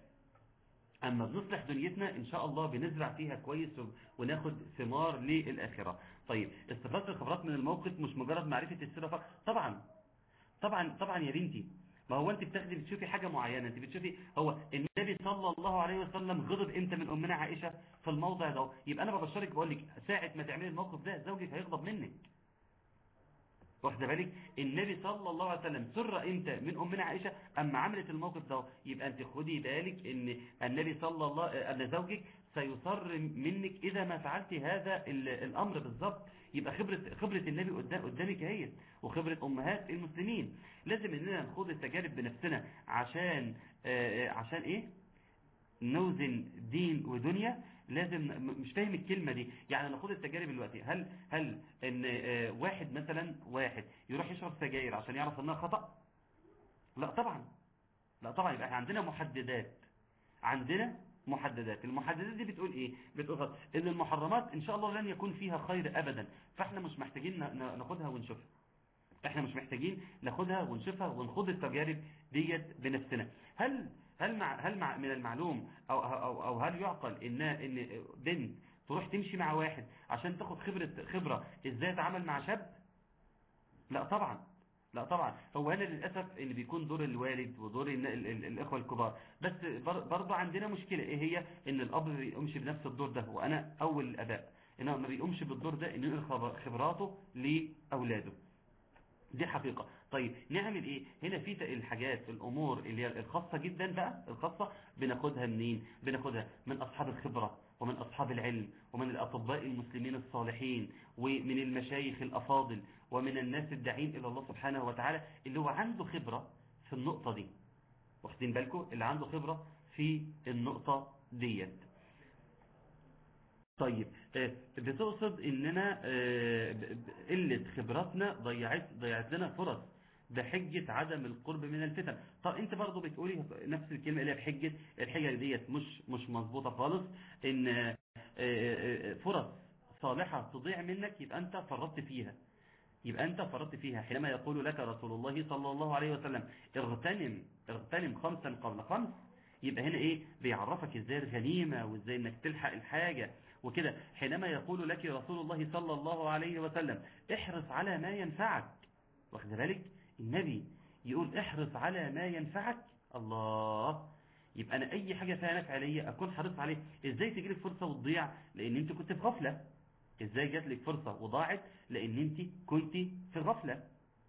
اما بنصلح دنيتنا ان شاء الله بنزرع فيها كويس و- وناخد ثمار للاخره طيب استفاده الخبرات من الموقف مش مجرد معرفه السيره فقط طبعا طبعا طبعا يا بنتي ما هو انت بتاخدي بتشوفي حاجه معينه انت بتشوفي هو النبي صلى الله عليه وسلم غضب امتى من امنا عائشه في الموضع ده يبقى انا ببشرك بقول لك ساعه ما تعملي الموقف ده زوجك هيغضب منك واخده بالك النبي صلى الله عليه وسلم سر امتى من امنا عائشه اما عملت الموقف ده يبقى انت خدي بالك ان النبي صلى الله ان زوجك سيصر منك اذا ما فعلت هذا ال- الامر بالظبط يبقى خبره خبره النبي قدام قدامك اهي وخبره امهات المسلمين لازم اننا نخوض التجارب بنفسنا عشان آه، عشان ايه نوزن دين ودنيا لازم م- مش فاهم الكلمة دي يعني ناخد التجارب دلوقتي هل هل ان آه، واحد مثلا واحد يروح يشرب سجاير عشان يعرف انها خطأ لا طبعا لا طبعا يبقى احنا عندنا محددات عندنا محددات المحددات دي بتقول ايه بتقول خلاص ان المحرمات ان شاء الله لن يكون فيها خير ابدا فاحنا مش محتاجين ن- ن- ناخدها ونشوفها احنا مش محتاجين ناخدها ونشوفها ونخوض التجارب ديت بنفسنا هل هل مع هل مع من المعلوم او او او هل يعقل ان ان بنت تروح تمشي مع واحد عشان تاخد خبرة خبرة ازاي اتعامل مع شاب لا طبعا لا طبعا هو هنا للأسف ان بيكون دور الوالد ودور ال- ال- ال- الإخوة الكبار بس بر- برضو عندنا مشكلة ايه هي ان الأب ما بيقومش بنفس الدور ده وانا اول الاباء انه ما بيقومش بالدور ده انه ينقل خبر- خبراته لأولاده دي حقيقة طيب نعمل ايه هنا في ت- الحاجات الامور اللي هي الخاصة جدا بقى الخاصة بناخدها منين بناخدها من اصحاب الخبرة ومن اصحاب العلم ومن الاطباء المسلمين الصالحين ومن المشايخ الافاضل ومن الناس الداعين الى الله سبحانه وتعالى اللي هو عنده خبرة في النقطة دي واخدين بالكم اللي عنده خبرة في النقطة ديت طيب آه، بتقصد اننا آه، ب- ب- قلة خبراتنا ضيعت ضيعت لنا فرص بحجة عدم القرب من الفتن طب انت برضو بتقولي نفس الكلمة اللي هي بحجة الحجة ديت مش مش مظبوطة خالص ان آه، آه، فرص صالحة تضيع منك يبقى انت فرطت فيها يبقى أنت فرطت فيها حينما يقول لك رسول الله صلى الله عليه وسلم اغتنم اغتنم خمسا قبل خمس يبقى هنا ايه بيعرفك ازاي الغنيمة وازاي انك تلحق الحاجة وكده حينما يقول لك رسول الله صلى الله عليه وسلم احرص على ما ينفعك واخد بالك النبي يقول احرص على ما ينفعك الله يبقى انا اي حاجة فيها نفع ليا اكون حريص عليه ازاي تجيلك فرصة وتضيع لان انت كنت في غفلة ازاي جات لك فرصة وضاعت لان انت كنت في غفلة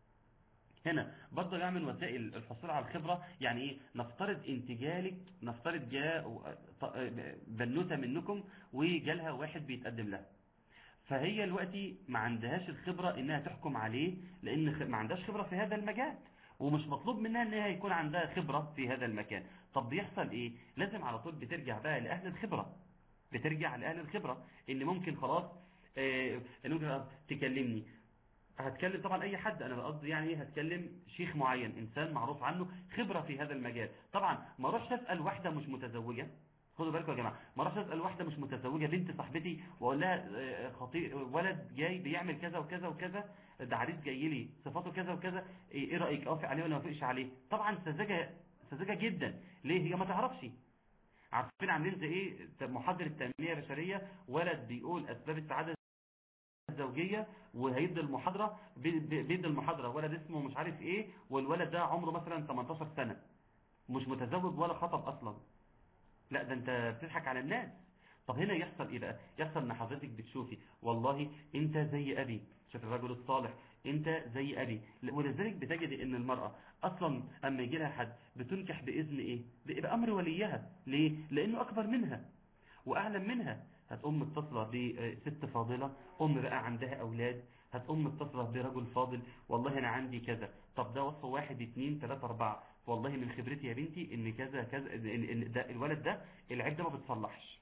هنا برضه جاء من وسائل الحصول على الخبرة يعني ايه نفترض انت جالك نفترض جاء بنوتة منكم وجالها واحد بيتقدم لها فهي دلوقتي ما عندهاش الخبرة انها تحكم عليه لان ما عندهاش خبرة في هذا المجال ومش مطلوب منها انها يكون عندها خبرة في هذا المكان طب بيحصل ايه لازم على طول بترجع بقى لاهل الخبرة بترجع لاهل الخبرة ان ممكن خلاص آه ممكن تكلمني هتكلم طبعا اي حد انا بقصد يعني ايه هتكلم شيخ معين انسان معروف عنه خبرة في هذا المجال طبعا ما اروحش اسال واحده مش متزوجه خدوا بالكم يا جماعه ما اروحش اسال واحده مش متزوجه بنت صاحبتي واقول لها خطير ولد جاي بيعمل كذا وكذا وكذا ده عريس جاي لي صفاته كذا وكذا ايه رايك اوافق عليه ولا ما اوافقش عليه طبعا سذاجه سذاجه جدا ليه هي ما تعرفش عارفين عاملين زي ايه محاضره التنميه البشريه ولد بيقول اسباب السعاده الزوجية وهيدي المحاضرة بيدي المحاضرة ولد اسمه مش عارف ايه والولد ده عمره مثلا 18 سنة مش متزوج ولا خطب اصلا لا ده انت بتضحك على الناس طب هنا يحصل ايه بقى يحصل ان حضرتك بتشوفي والله انت زي ابي شوف الرجل الصالح انت زي ابي ولذلك بتجد ان المرأة اصلا اما يجي لها حد بتنكح باذن ايه بامر وليها ليه لانه اكبر منها واعلم منها هتقوم متصلة بست فاضلة أم بقى عندها أولاد هتقوم متصلة برجل فاضل والله أنا عندي كذا طب ده وصف واحد اتنين تلاتة أربعة والله من خبرتي يا بنتي إن كذا كذا إن ده الولد ده العيب ده ما بتصلحش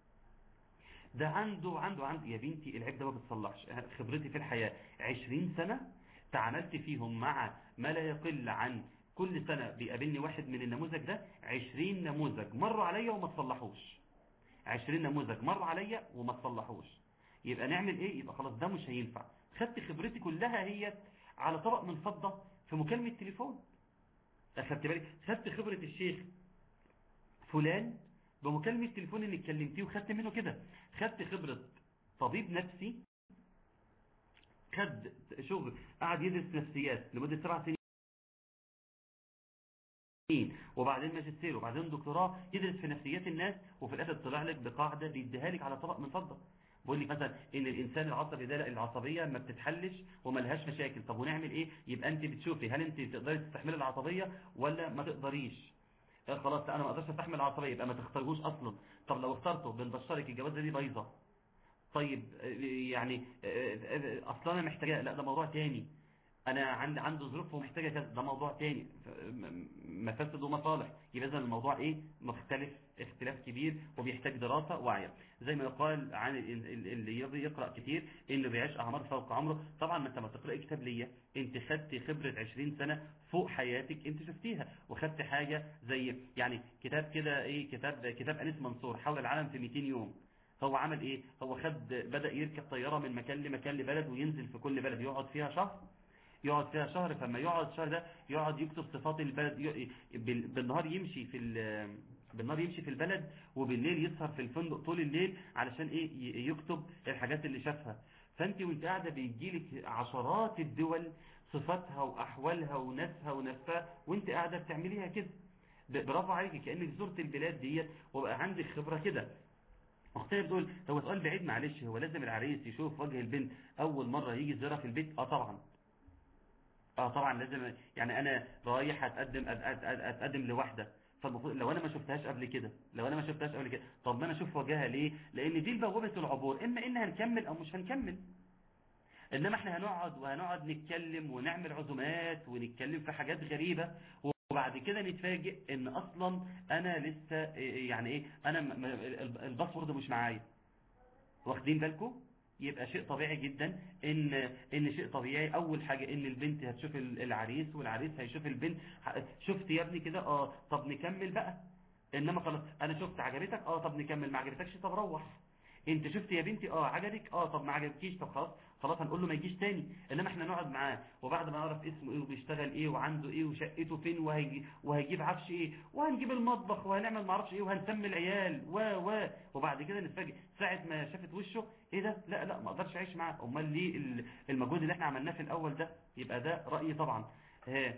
ده عنده عنده عنده يا بنتي العيب ده ما بتصلحش خبرتي في الحياة عشرين سنة تعاملت فيهم مع ما لا يقل عن كل سنة بيقابلني واحد من النموذج ده عشرين نموذج مروا عليا وما تصلحوش عشرين نموذج مر عليا وما تصلحوش يبقى نعمل ايه يبقى خلاص ده مش هينفع خدت خبرتي كلها هي على طبق من فضة في مكالمة تليفون اخدت بالك خدت خبرة الشيخ فلان بمكالمة تليفون اللي اتكلمتيه وخدت منه كده خدت خبرة طبيب نفسي خد شغل قعد يدرس نفسيات لمدة سبع سنين وبعدين ماجستير وبعدين دكتوراه يدرس في نفسيات الناس وفي الاخر طلع لك بقاعده بيديها لك على طبق من فضه بيقول لك مثلا ان الانسان العصبي ده العصبيه ما بتتحلش وما لهاش مشاكل طب ونعمل ايه يبقى انت بتشوفي هل انت تقدري تستحملي العصبيه ولا ما تقدريش خلاص انا ما اقدرش استحمل العصبيه يبقى ما تختارهوش اصلا طب لو اخترته بنبشرك الجوازه دي بايظه طيب يعني اصلا انا محتاجه لا ده موضوع تاني انا عندي عنده ظروف ومحتاجه كذا ده موضوع تاني مفاسد ومصالح يبقى اذا الموضوع ايه مختلف اختلاف كبير وبيحتاج دراسه واعيه زي ما يقال عن اللي يقرا كتير انه بيعيش اعمار فوق عمره طبعا ما انت ما تقراي كتاب ليا انت خدت خبره 20 سنه فوق حياتك انت شفتيها وخدت حاجه زي يعني كتاب كده ايه كتاب كتاب انيس منصور حول العالم في 200 يوم هو عمل ايه هو خد بدا يركب طياره من مكان لمكان لبلد وينزل في كل بلد يقعد فيها شهر يقعد فيها شهر فما يقعد الشهر ده يقعد يكتب صفات البلد بالنهار يمشي في بالنهار يمشي في البلد وبالليل يسهر في الفندق طول الليل علشان ايه يكتب الحاجات اللي شافها فانت وانت قاعده بيجيلك عشرات الدول صفاتها واحوالها وناسها ونفسها وانت قاعده بتعمليها كده برافو عليكي كانك زرت البلاد ديت وبقى عندك خبره كده اختي بتقول هو سؤال بعيد معلش هو لازم العريس يشوف وجه البنت اول مره يجي يزورها في البيت اه طبعا اه طبعا لازم يعني انا رايح اتقدم أت- أت- أت- اتقدم لواحده فالمفروض لو انا ما شفتهاش قبل كده لو انا ما شفتهاش قبل كده طب ما انا اشوف وجهها ليه لان دي بوابه العبور اما ان هنكمل او مش هنكمل انما احنا هنقعد وهنقعد نتكلم ونعمل عزومات ونتكلم في حاجات غريبة وبعد كده نتفاجئ ان اصلا انا لسه إيه يعني ايه انا م- م- الباسورد مش معايا واخدين بالكم يبقى شيء طبيعي جدا ان ان شيء طبيعي اول حاجة ان البنت هتشوف ال- العريس والعريس هيشوف البنت ه- شفت يا ابني كده اه طب نكمل بقى انما خلاص انا شفت عجبتك اه طب نكمل ما عجبتكش طب روح انت شفت يا بنتي اه عجبك اه طب ما عجبكيش طب خلاص خلاص هنقول له ما يجيش تاني انما احنا نقعد معاه وبعد ما نعرف اسمه ايه وبيشتغل ايه وعنده ايه وشقته فين وهيجي وهيجيب عفش ايه وهنجيب المطبخ وهنعمل ما اعرفش ايه وهنسمي العيال و و وبعد كده نتفاجئ ساعه ما شافت وشه ايه ده لا لا ما اقدرش اعيش معاه امال ليه ال- المجهود اللي احنا عملناه في الاول ده يبقى ده رايي طبعا ها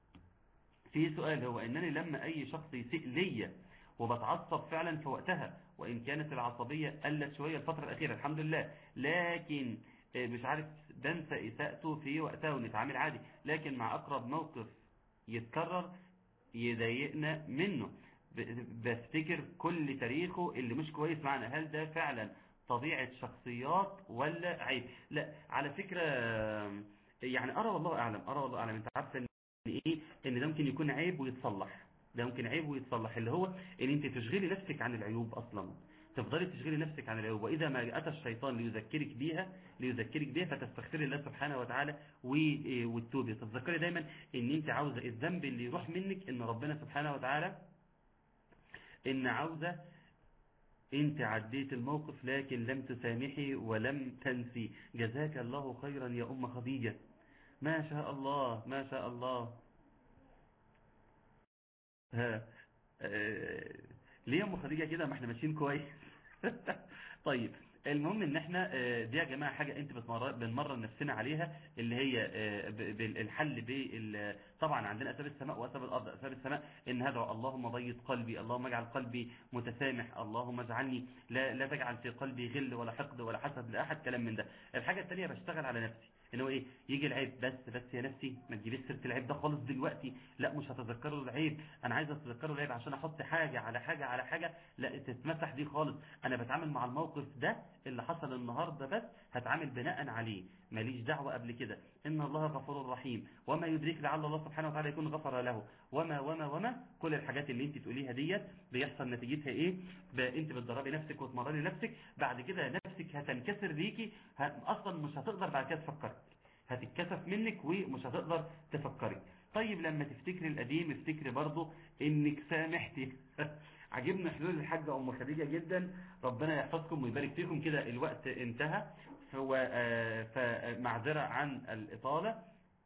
في سؤال هو انني لما اي شخص يسيء ليا وبتعصب فعلا في وقتها وان كانت العصبية قلت شوية الفترة الاخيرة الحمد لله لكن آه، مش عارف بنسى اساءته في وقتها ونتعامل عادي لكن مع اقرب موقف يتكرر يضايقنا منه ب- بفتكر كل تاريخه اللي مش كويس معنا هل ده فعلا طبيعة شخصيات ولا عيب لا على فكرة آه، يعني ارى والله اعلم ارى والله اعلم انت عارفه ان ايه ان ده ممكن يكون عيب ويتصلح ده ممكن عيب ويتصلح اللي هو ان انت تشغلي نفسك عن العيوب اصلا تفضلي تشغلي نفسك عن العيوب واذا ما اتى الشيطان ليذكرك بيها ليذكرك بيها فتستغفري الله سبحانه وتعالى و- إيه وتتوبي تتذكري دايما ان انت عاوزه الذنب اللي يروح منك ان ربنا سبحانه وتعالى ان عاوزه انت عديت الموقف لكن لم تسامحي ولم تنسي جزاك الله خيرا يا ام خديجه ما شاء الله ما شاء الله ها آه، ليه يا ام خديجه كده ما احنا ماشيين كويس طيب المهم ان احنا آه، دي يا جماعه حاجه انت بتمر- بنمرن نفسنا عليها اللي هي آه، ب- بالحل بال طبعا عندنا اسباب السماء واسباب الارض اسباب السماء ان هدعو اللهم بيض قلبي اللهم اجعل قلبي متسامح اللهم اجعلني لا لا تجعل في قلبي غل ولا حقد ولا حسد لاحد كلام من ده الحاجه الثانيه بشتغل على نفسي ان هو ايه يجي العيب بس بس يا نفسي ما تجيبيش سيره العيب ده خالص دلوقتي لا مش هتذكروا العيب انا عايز اتذكروا العيب عشان احط حاجه على حاجه على حاجه لا تتمسح دي خالص انا بتعامل مع الموقف ده اللي حصل النهارده بس هتعامل بناء عليه ماليش دعوه قبل كده ان الله غفور رحيم وما يدريك لعل الله سبحانه وتعالى يكون غفر له وما وما وما كل الحاجات اللي انت تقوليها ديت بيحصل نتيجتها ايه ب- انت بتدربي نفسك وتمرني نفسك بعد كده نفسك هتنكسر ليكي ه- اصلا مش هتقدر بعد كده تفكري هتتكسف منك ومش هتقدر تفكري طيب لما تفتكري القديم افتكري برضو انك سامحتي عجبني حلول الحاجة ام خديجة جدا ربنا يحفظكم ويبارك فيكم كده الوقت انتهى فهو آه، فمعذرة عن الاطالة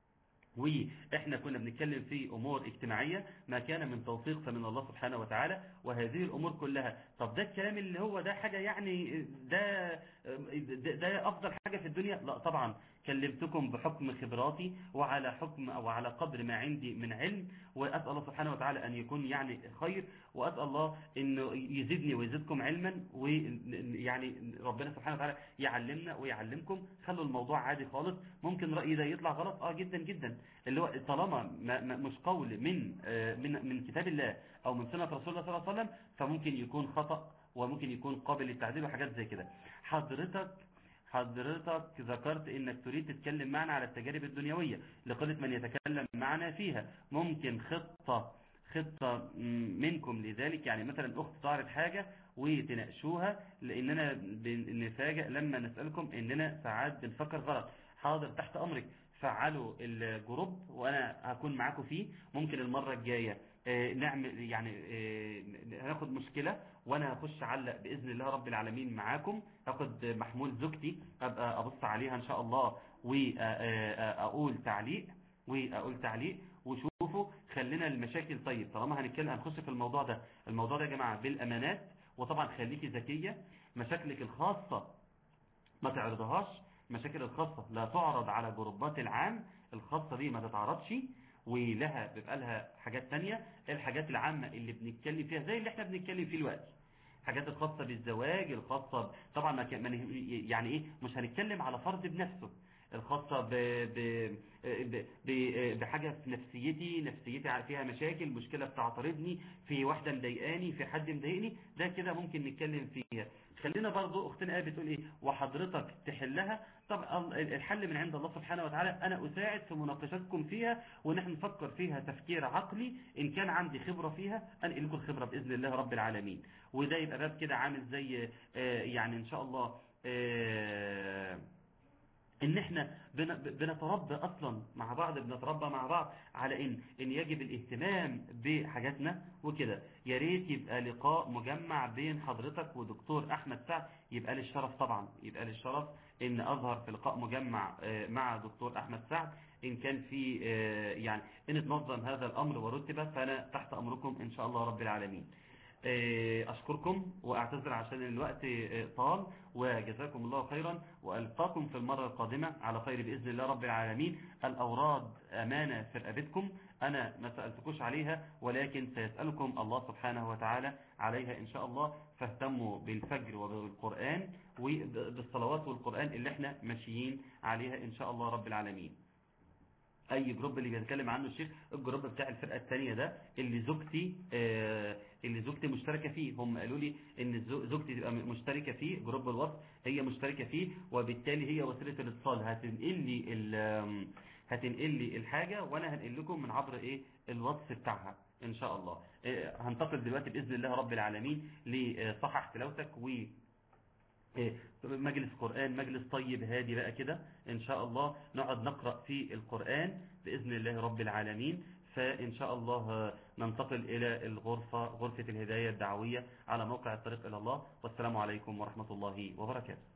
واحنا كنا بنتكلم في امور اجتماعية ما كان من توفيق فمن الله سبحانه وتعالى وهذه الامور كلها طب ده الكلام اللي هو ده حاجة يعني ده ده, ده افضل حاجة في الدنيا لا طبعا كلمتكم بحكم خبراتي وعلى حكم او على قدر ما عندي من علم واسال الله سبحانه وتعالى ان يكون يعني خير واسال الله انه يزيدني ويزيدكم علما ويعني ربنا سبحانه وتعالى يعلمنا ويعلمكم خلوا الموضوع عادي خالص ممكن رايي ده يطلع غلط اه جدا جدا اللي هو طالما ما ما مش قول من آه، من من كتاب الله او من سنه رسول الله صلى الله عليه وسلم فممكن يكون خطا وممكن يكون قابل للتعديل وحاجات زي كده حضرتك حضرتك ذكرت انك تريد تتكلم معنا على التجارب الدنيوية لقلة من يتكلم معنا فيها ممكن خطة خطة م- منكم لذلك يعني مثلا اخت تعرض حاجة وتناقشوها لاننا بنفاجئ لما نسألكم اننا ساعات بنفكر غلط حاضر تحت امرك فعلوا الجروب وانا هكون معاكم فيه ممكن المرة الجاية آه، نعمل يعني آه، هناخد مشكلة وانا هخش علق باذن الله رب العالمين معاكم هاخد محمول زوجتي ابقى ابص عليها ان شاء الله واقول تعليق واقول تعليق وشوفوا خلينا المشاكل طيب طالما هنتكلم هنخش في الموضوع ده الموضوع ده يا جماعة بالامانات وطبعا خليكي ذكية مشاكلك الخاصة ما تعرضهاش مشاكل الخاصة لا تعرض على جروبات العام الخاصة دي ما تتعرضش ولها بيبقى لها حاجات تانية الحاجات العامة اللي بنتكلم فيها زي اللي احنا بنتكلم فيه دلوقتي حاجات الخاصة بالزواج الخاصة طبعا ما كان- ما نه- يعني ايه مش هنتكلم على فرد بنفسه الخاصة ب... ب... ب... ب... بحاجة في نفسيتي نفسيتي فيها مشاكل مشكلة بتعترضني في واحدة مضايقاني في حد مضايقني ده كده ممكن نتكلم فيها خلينا برضو اختنا ايه بتقول ايه وحضرتك تحلها طب ال- الحل من عند الله سبحانه وتعالى انا اساعد في مناقشتكم فيها ونحن نفكر فيها تفكير عقلي ان كان عندي خبرة فيها انقل لكم الخبرة باذن الله رب العالمين وده يبقى باب كده عامل زي آه، يعني ان شاء الله آه، ان احنا بن- بنتربى اصلا مع بعض بنتربى مع بعض على ان ان يجب الاهتمام بحاجاتنا وكده يا ريت يبقى لقاء مجمع بين حضرتك ودكتور احمد سعد يبقى لي الشرف طبعا يبقى لي الشرف ان اظهر في لقاء مجمع آه، مع دكتور احمد سعد ان كان في آه، يعني ان تنظم هذا الامر ورتب فانا تحت امركم ان شاء الله رب العالمين آه، أشكركم وأعتذر عشان الوقت آه، طال وجزاكم الله خيرا وألقاكم في المرة القادمة على خير بإذن الله رب العالمين الأوراد أمانة في رقبتكم أنا ما سألتكوش عليها ولكن سيسألكم الله سبحانه وتعالى عليها إن شاء الله فاهتموا بالفجر وبالقرآن وبالصلوات والقرآن اللي احنا ماشيين عليها إن شاء الله رب العالمين اي جروب اللي بيتكلم عنه الشيخ الجروب بتاع الفرقه الثانيه ده اللي زوجتي آه اللي زوجتي مشتركه فيه هم قالوا لي ان الزو- زوجتي تبقى م- مشتركه فيه جروب الوصف هي مشتركه فيه وبالتالي هي وسيله الاتصال هتنقل لي ال- آم، هتنقل لي الحاجه وانا هنقل لكم من عبر ايه الوصف بتاعها ان شاء الله آه، هنتقل دلوقتي باذن الله رب العالمين لصحح تلاوتك و إيه، مجلس قرآن مجلس طيب هادي بقى كده إن شاء الله نقعد نقرأ في القرآن بإذن الله رب العالمين فإن شاء الله آه، ننتقل إلى الغرفة غرفة الهداية الدعوية على موقع الطريق إلى الله والسلام عليكم ورحمة الله وبركاته